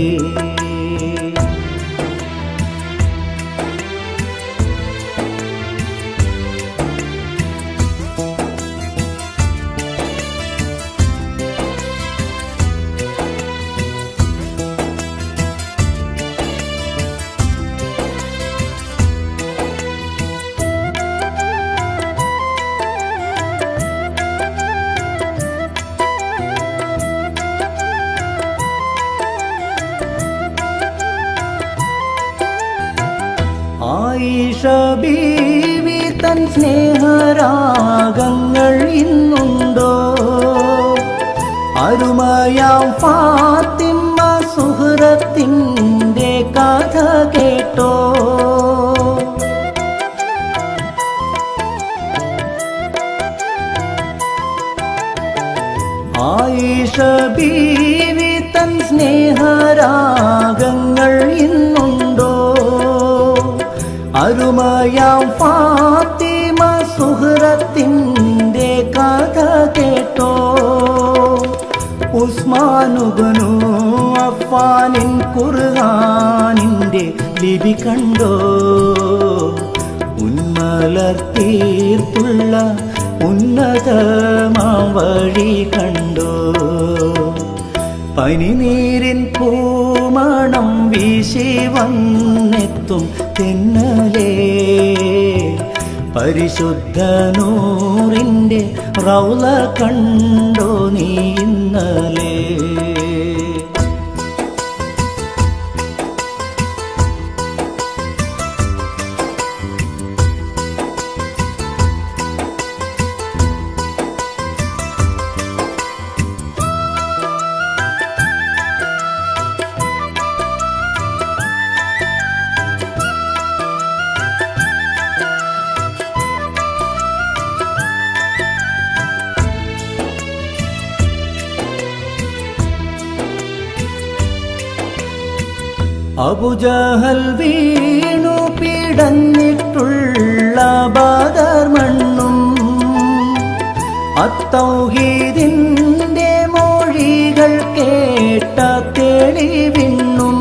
ആയിഷ ബീവി തൻ സ്നേഹരാഗങ്ങൾ ഇന്നുണ്ടോ അരുമയാം ഫാത്തിമ സുഹൃത്തിൻ്റെ കഥ കേട്ടോ ആയിഷ ബീവി തൻ സ്നേഹരാഗങ്ങൾ ഇന്നുണ്ടോ അരുമയാം ഫാത്തിമ സുഹൃത്തിൻ്റെ കഥ കേട്ടോ ഉസ്മാനുബനു അഫാനിൻ ഖുർആാനിൻ്റെ ലിപി കണ്ടോ ഉന്മലർത്തീർത്തുള്ള ഉന്നതമാം വഴി കണ്ടോ പനിനീരിൻ പൂമണം വീശി വന്നെത്തും തെന്നലേ പരിശുദ്ധ നൂറിൻ്റെ റൗല കണ്ടോ നീ ഇന്നലേ അബുജഹൽ വീണു പിടഞ്ഞിട്ടുള്ള ബാദർ മണ്ണും അത്തൗഹീദിന്റെ മൊഴികൾ കേട്ട തെളിവിണ്ണും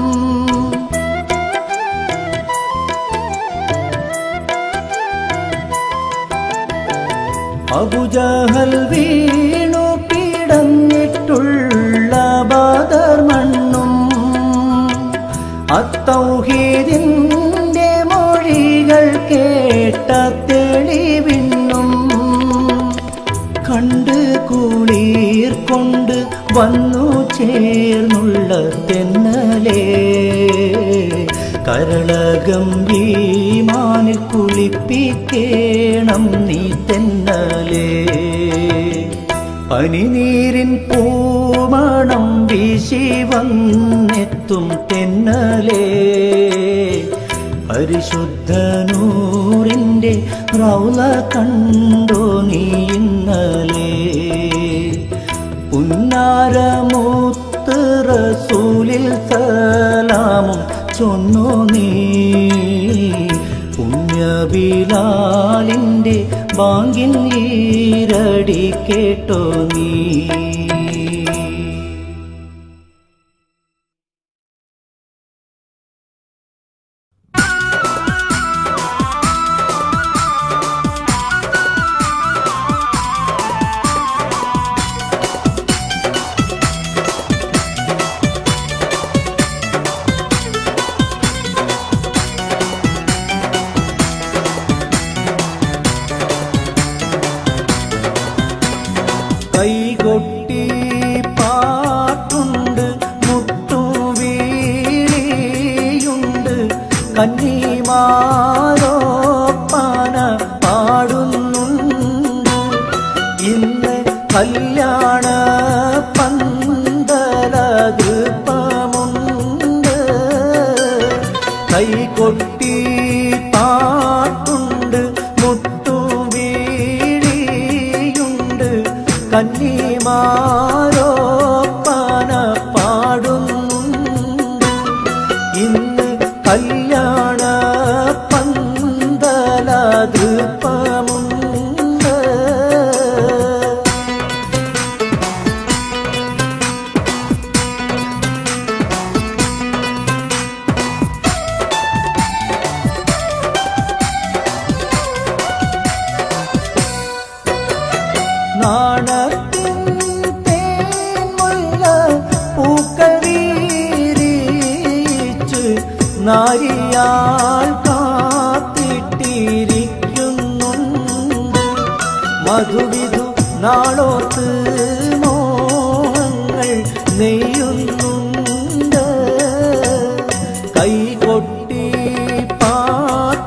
അബുജഹൽ വീണു പിടഞ്ഞിട്ടുള്ള ബാദർ മണ്ണും അത്തൗഹീദിന്റെ മൊഴികൾ കേട്ട തെളിവിണ്ണും കണ്ട് കുളിർ കൊണ്ട് വന്നു ചേർന്നുള്ള തെന്നലേ കരളകം വീമാനിൽ കുളിപ്പിക്കേണം നീ തെന്നലേ പനിനീരിൻ പൂമണം വീശി വന്നെത്തും തെന്നലേ പരിശുദ്ധ നൂറിൻ്റെ റൗല കണ്ടോ നീ ഇന്നലേ പുന്നാരമൂത്ത് റസൂലിൽ സലാമും ചൊന്നു നീ പുണ്യബിലാലിൻ്റെ ബാങ്കിൻ ഈരടി കേട്ടോ നീ കൈകൊട്ടി പാട്ടുണ്ട് മുട്ടുവീഴിയുണ്ട് കന്നിമാരോ പാന പാടുന്നുണ്ട് ഇന്ന് കല്യാണ പന്തലകൃപ്പമുണ്ട് കൈകൊട്ടി പാട്ടുണ്ട് മുട്ടുവീഴിയുണ്ട് കന്നിമാരോ പന പാടുന്നുണ്ട് ഇന്ന് കല്യാണ പന്തലതൃപ്പമുണ്ട് നാണത്തിൻ തേൻമുല്ല പൂക്കൾ വീരിച്ച് നാരിയാൽ കാത്തിട്ടിരിക്കുന്നുണ്ട് മധുവിധു നാളോത്ത് മോഹങ്ങൾ നെയ്യുന്നുണ്ട് കൈകൊട്ടി പാട്ടുണ്ട്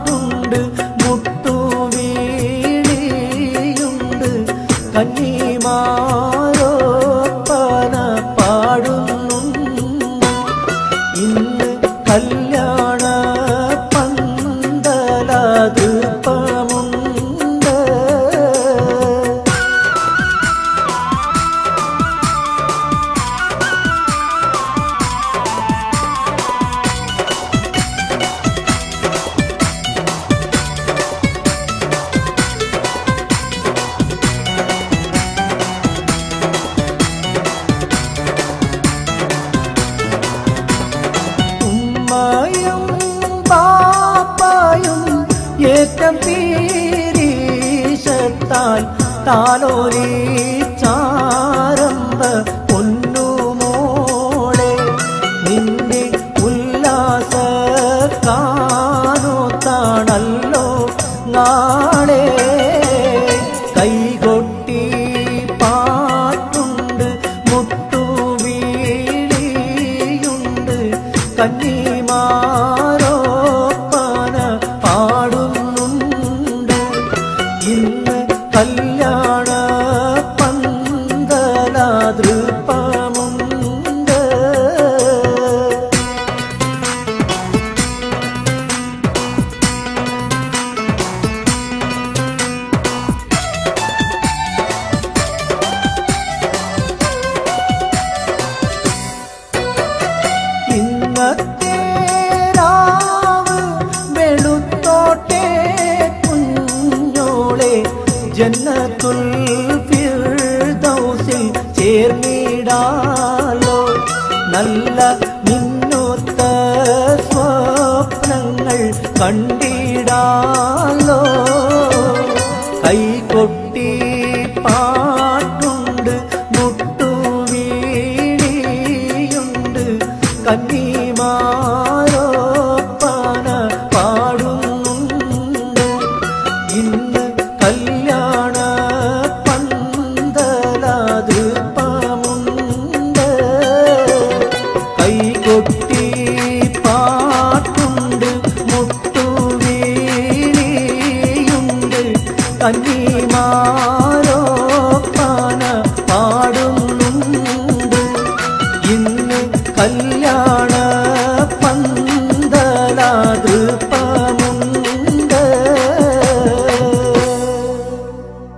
ഏറ്റം പീരീശത്താൽ താലോലി ചാരമ്പ പൊന്നുമോളെ നിന്റെ ഉല്ലാസ കാനോത്താണല്ലോ നാളെ കൈകൊട്ടി പാട്ടുണ്ട് മുട്ടുവീളിയുണ്ട് കന്നിമാരോപ്പന പാടുന്നുണ്ട് ഇന്ന് കല്യാണ പന്തലാതൃപ്പമുണ്ട് ഇന്നത്തെ രാവ് വെളുത്തോട്ടെ കുഞ്ഞോളെ ജന്നത്തുൽ ഫിർദൗസിൽ ചേർന്നിടാലോ നല്ല മിന്നൊത്ത സ്വപ്നങ്ങൾ കണ്ടിടാലോ കൈകൊട്ടി പാട്ടുണ്ട് മുട്ടുവീഴിയുണ്ട് കന്നിമാരോപ്പന പാടുന്നുണ്ട് ഇന്ന് കല്യാണ പന്തലാതൃപ്പമുണ്ട് കൈകൊട്ടി പാട്ടുണ്ട് മുട്ടുവീഴിയുണ്ട് കന്നിമാരോപ്പന പാടുന്നുണ്ട് ഇന്ന് കല്യാണ പന്തലാതൃപ്പമുണ്ട്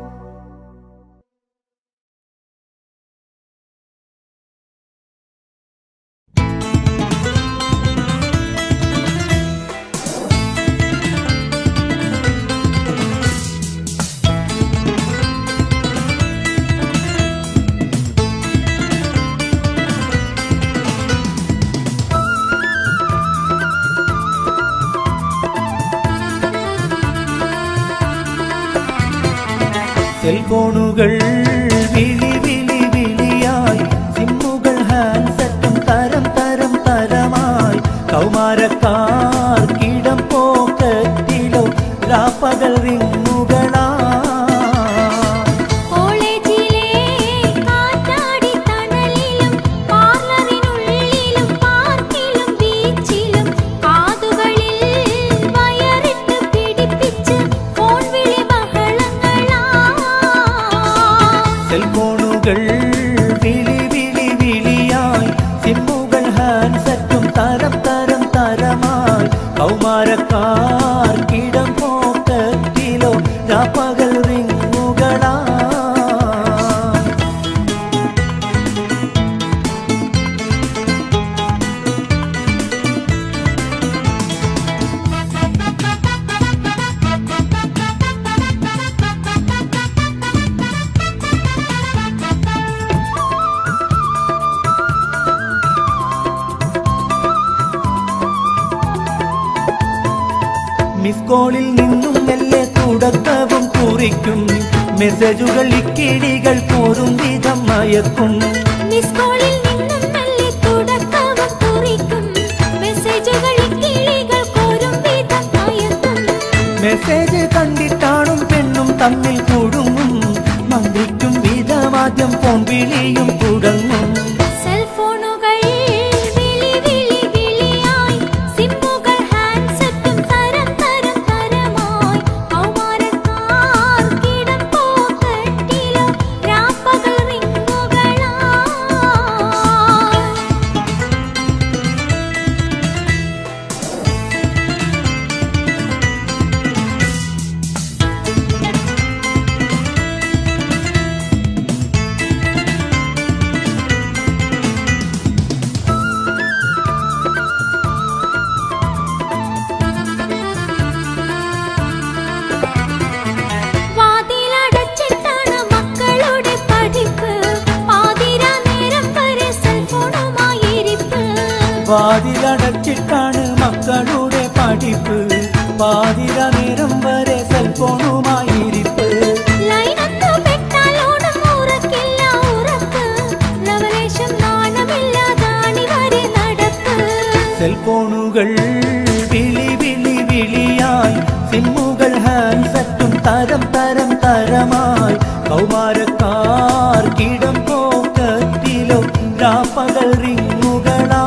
സെൽഫോണുകൾ വിളി വിളി വിളിയായി സിമ്മുകൾ ഹാൻഡ്സെറ്റും തരം തരം തരമായി കൗമാരക്കാർ കിടം പോക്കറ്റിലോ രാപ്പകൽ റിങ്ങുകളാ കോളേജിലെ കാറ്റാടി തണലിലും പാർലറിനുള്ളിലും പാർക്കിലും ബീച്ചിലും കാതുകളിൽ വയറിട്ട് പിടിപ്പിച്ച് ഫോൺ വിളി ബഹളങ്ങളാ സെൽഫോണുകൾ വിളി വിളി വിളിയായി സിമ്മുകൾ ഹാൻഡ്സെറ്റും തരം തരം തരമായി കൗമാരക്കാർ കിടം പോക്കറ്റിലോ രാപ്പകൽ റിങ്ങുകളാ മിസ് കോളിൽ നിന്നും മെല്ലെ തുടക്കവും കുറിക്കും മെസ്സേജുകൾ ഇക്കിടികൾ പോരും വിധം മയക്കും മിസ് കോളിൽ നിന്നും മെല്ലെ തുടക്കവും കുറിക്കും മെസ്സേജുകൾ കിളികൾ കോരും വിധം മയക്കും മെസ്സേജ് കണ്ടിട്ടാണും പെണ്ണും തമ്മിൽ കുടുങ്ങും മന്ത്രിക്കും വിധമാദ്യം ഫോൺ വിളിയും തുടങ്ങും സെൽഫോണുകൾ വിളി വിളി വിളിയായി സിമ്മുകൾ ഹാൻഡ്സെറ്റും തരം തരം തരമായി കൗമാരക്കാർ കിടം പോക്കറ്റിലോ രാപ്പകൽ റിങ്ങുകളാ വാതിലടച്ചിട്ടാണ് മക്കളുടെ പഠിപ്പ് പാതിരാ നേരം വരെ സെൽഫോണുമായി ഇരിപ്പ് വാതിലടച്ചിട്ടാണ് മക്കളുടെ പഠിപ്പ് പാതിര നേരം വരെ തരം തരം തരമായി കൗമാരക്കാർ കിടം പോക്കറ്റിലോ രാപ്പകൽ റിങ്ങുകളായി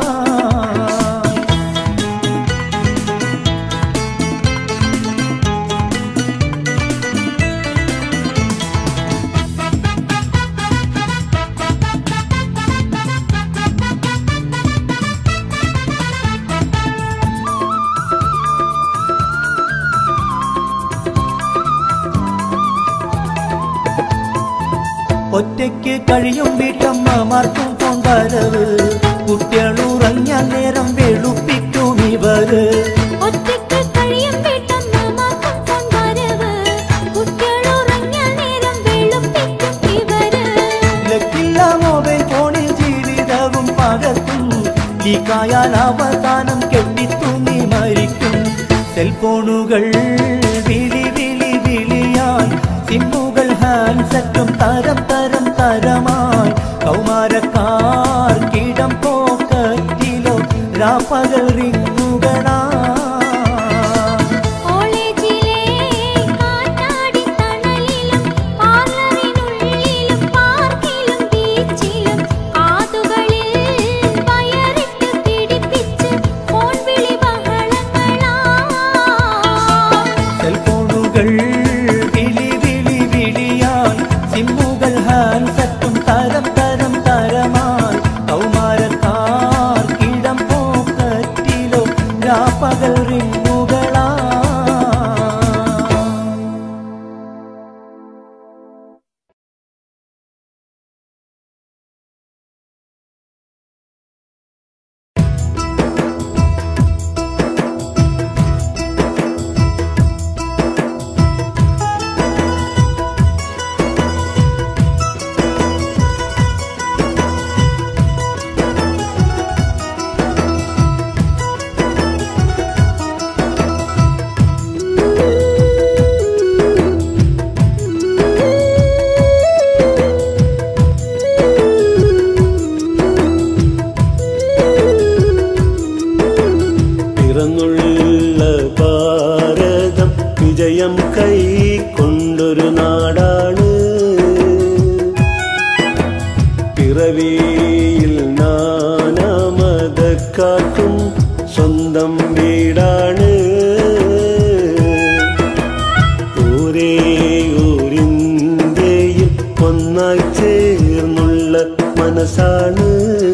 ഒറ്റയ്ക്ക് കഴിയും വീട്ടമ്മമാർക്കും കൊണ്ടരവ് കുട്ടികളുറങ്ങിയ നേരം വെളുപ്പിക്കും ഇവര് ഒറ്റയ്ക്ക് കഴിയും വീട്ടമ്മമാർക്കും കൊണ്ടുവരവ് കുട്ടികളുറങ്ങിയ നേരം വെളുപ്പിക്കും ഇവര് ലക്കില്ല മൊബൈൽ ഫോണിൽ ജീവിതവും പകർത്തും ലീക്കായാൽ അവസാനം കെട്ടിത്തൂങ്ങി മരിക്കും സെൽഫോണുകൾ വിളി വിളി വിളിയായി സിമ്മുകൾ ഹാൻഡ്സെറ്റും തരം തരം തരമായി കൗമാരക്കാർ കിടം പോക്കറ്റിലോ രാപ്പകൽ റിങ്ങുകളായി കോളേജിലെ കാറ്റാടി തണലിലും പാർലറിനുള്ളിലും പാർക്കിലും ബീച്ചിലും കാതുകളിൽ വയറിട്ട് പിടിപ്പിച്ച് ഫോൺ വിളി ബഹളങ്ങളാ സെൽഫോണുകൾ വിളി വിളി വിളിയായി സിമ്മുകൾ ഹാൻഡ്സെറ്റും തരം തരം തരമായി കൗമാരക്കാർ കിടം പോക്കറ്റിലോ രാപ്പകൽ റിങ്ങുകളാ പിറന്നുള്ള ഭാരതം വിജയം കൈക്കൊണ്ടൊരു നാടാണ് പിറവിയിൽ നാനാമതക്കാർക്കും സ്വന്തം വീടാണ് ഒരേ ഊരിന്ത്യയിൽ ഒന്നായി ചേർന്നുള്ള മനസ്സാണ്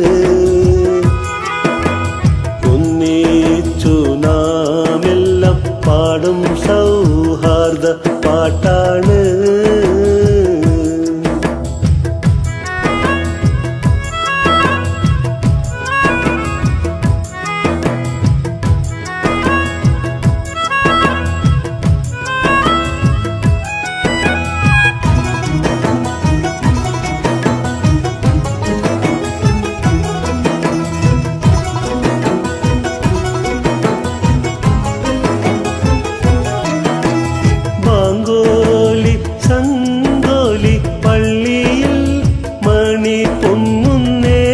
ഒന്നിച്ചു നാമെല്ലാം പാടും സൗഹാർദ്ദ പാട്ടാണ് മാങ്കോലി സങ്കോലി പള്ളിയിൽ മണി പൊങ്ങുന്നേ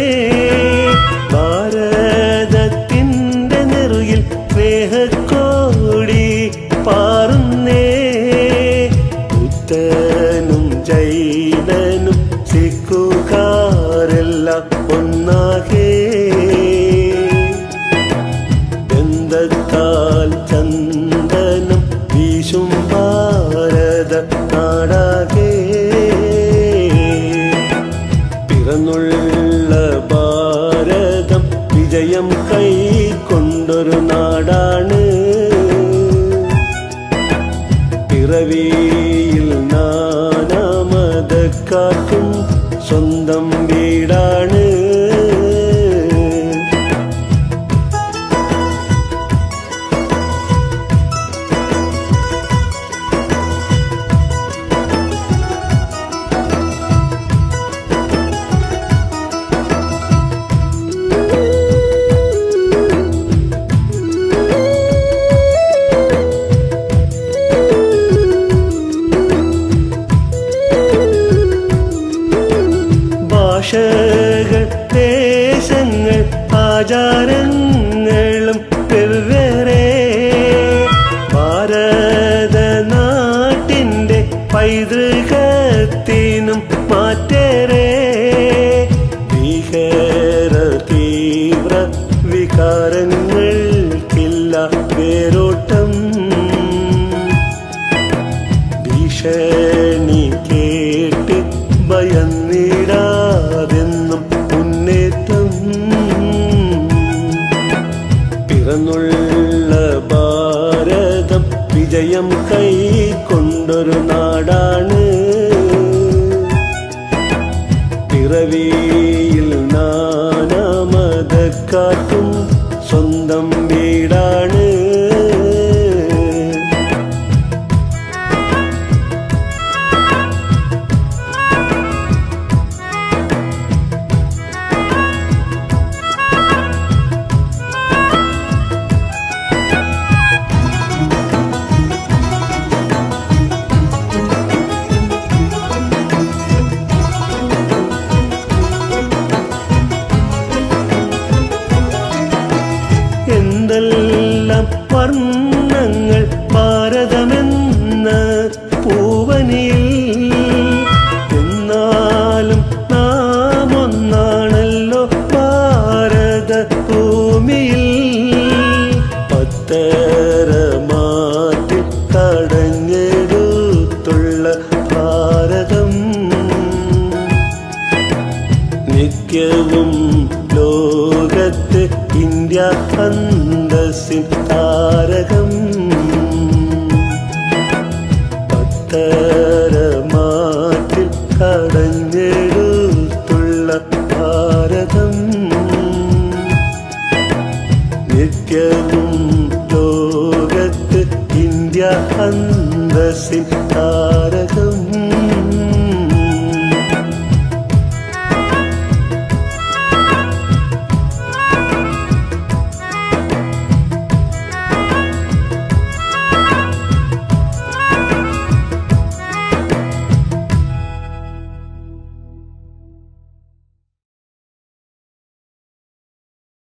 ഭാരതത്തിൻ്റെ നെറുകിൽ സ്നേഹക്കോടി പാറുന്നേ ബുദ്ധനും ജൈനനും സിക്കുകാരെല്ലാം ഒന്നാകേ ബന്ധത്താൽ ചന്ദനം വീശും ഭാരത നാടാകെ പിറന്നുള്ള ഭാരതം വിജയം കൈക്കൊണ്ടൊരു നാടാണ് പിറവിയിൽ നാനാമതക്കാർക്കും സ്വന്തം വീടാണ് ഭാഷകൾ ദേശങ്ങൾ ആചാരങ്ങളും വെവ്വേറെ ഭാരത നാട്ടിൻ പൈതൃകത്തിനും മാറ്റേറെ ഭീകര തീവ്ര വികാരങ്ങൾക്കില്ല വേരോട്ടം ഭീഷണി കേട്ട് ഭയന്നിടാതെന്നും മുന്നേറ്റം പിറന്നുള്ള ഭാരതം വിജയം കൈക്കൊണ്ടൊരു നാടാണ് പിറവിയിൽ നാനാമതക്കാട്ടും സ്വന്തം വീടാണ് എന്തെല്ലാം വർണ്ണങ്ങൾ ഭാരതമെന്ന പൂവനിൽ എന്നാലും നാം ഒന്നാണല്ലോ ഭാരത ഭൂമിയിൽ പത്തര മാറ്റി തടഞ്ഞെടുത്തുള്ള ഭാരതം നിത്യവും ലോകത്ത് ഇന്ത്യ അന്തസ്സിൻ താരകം പത്തര മാറ്റിൽ കടഞ്ഞെടുത്തുള്ള ഭാരതം നിത്യവും ലോകത്ത് ഇന്ത്യ അന്തസ്സിൻ താരകം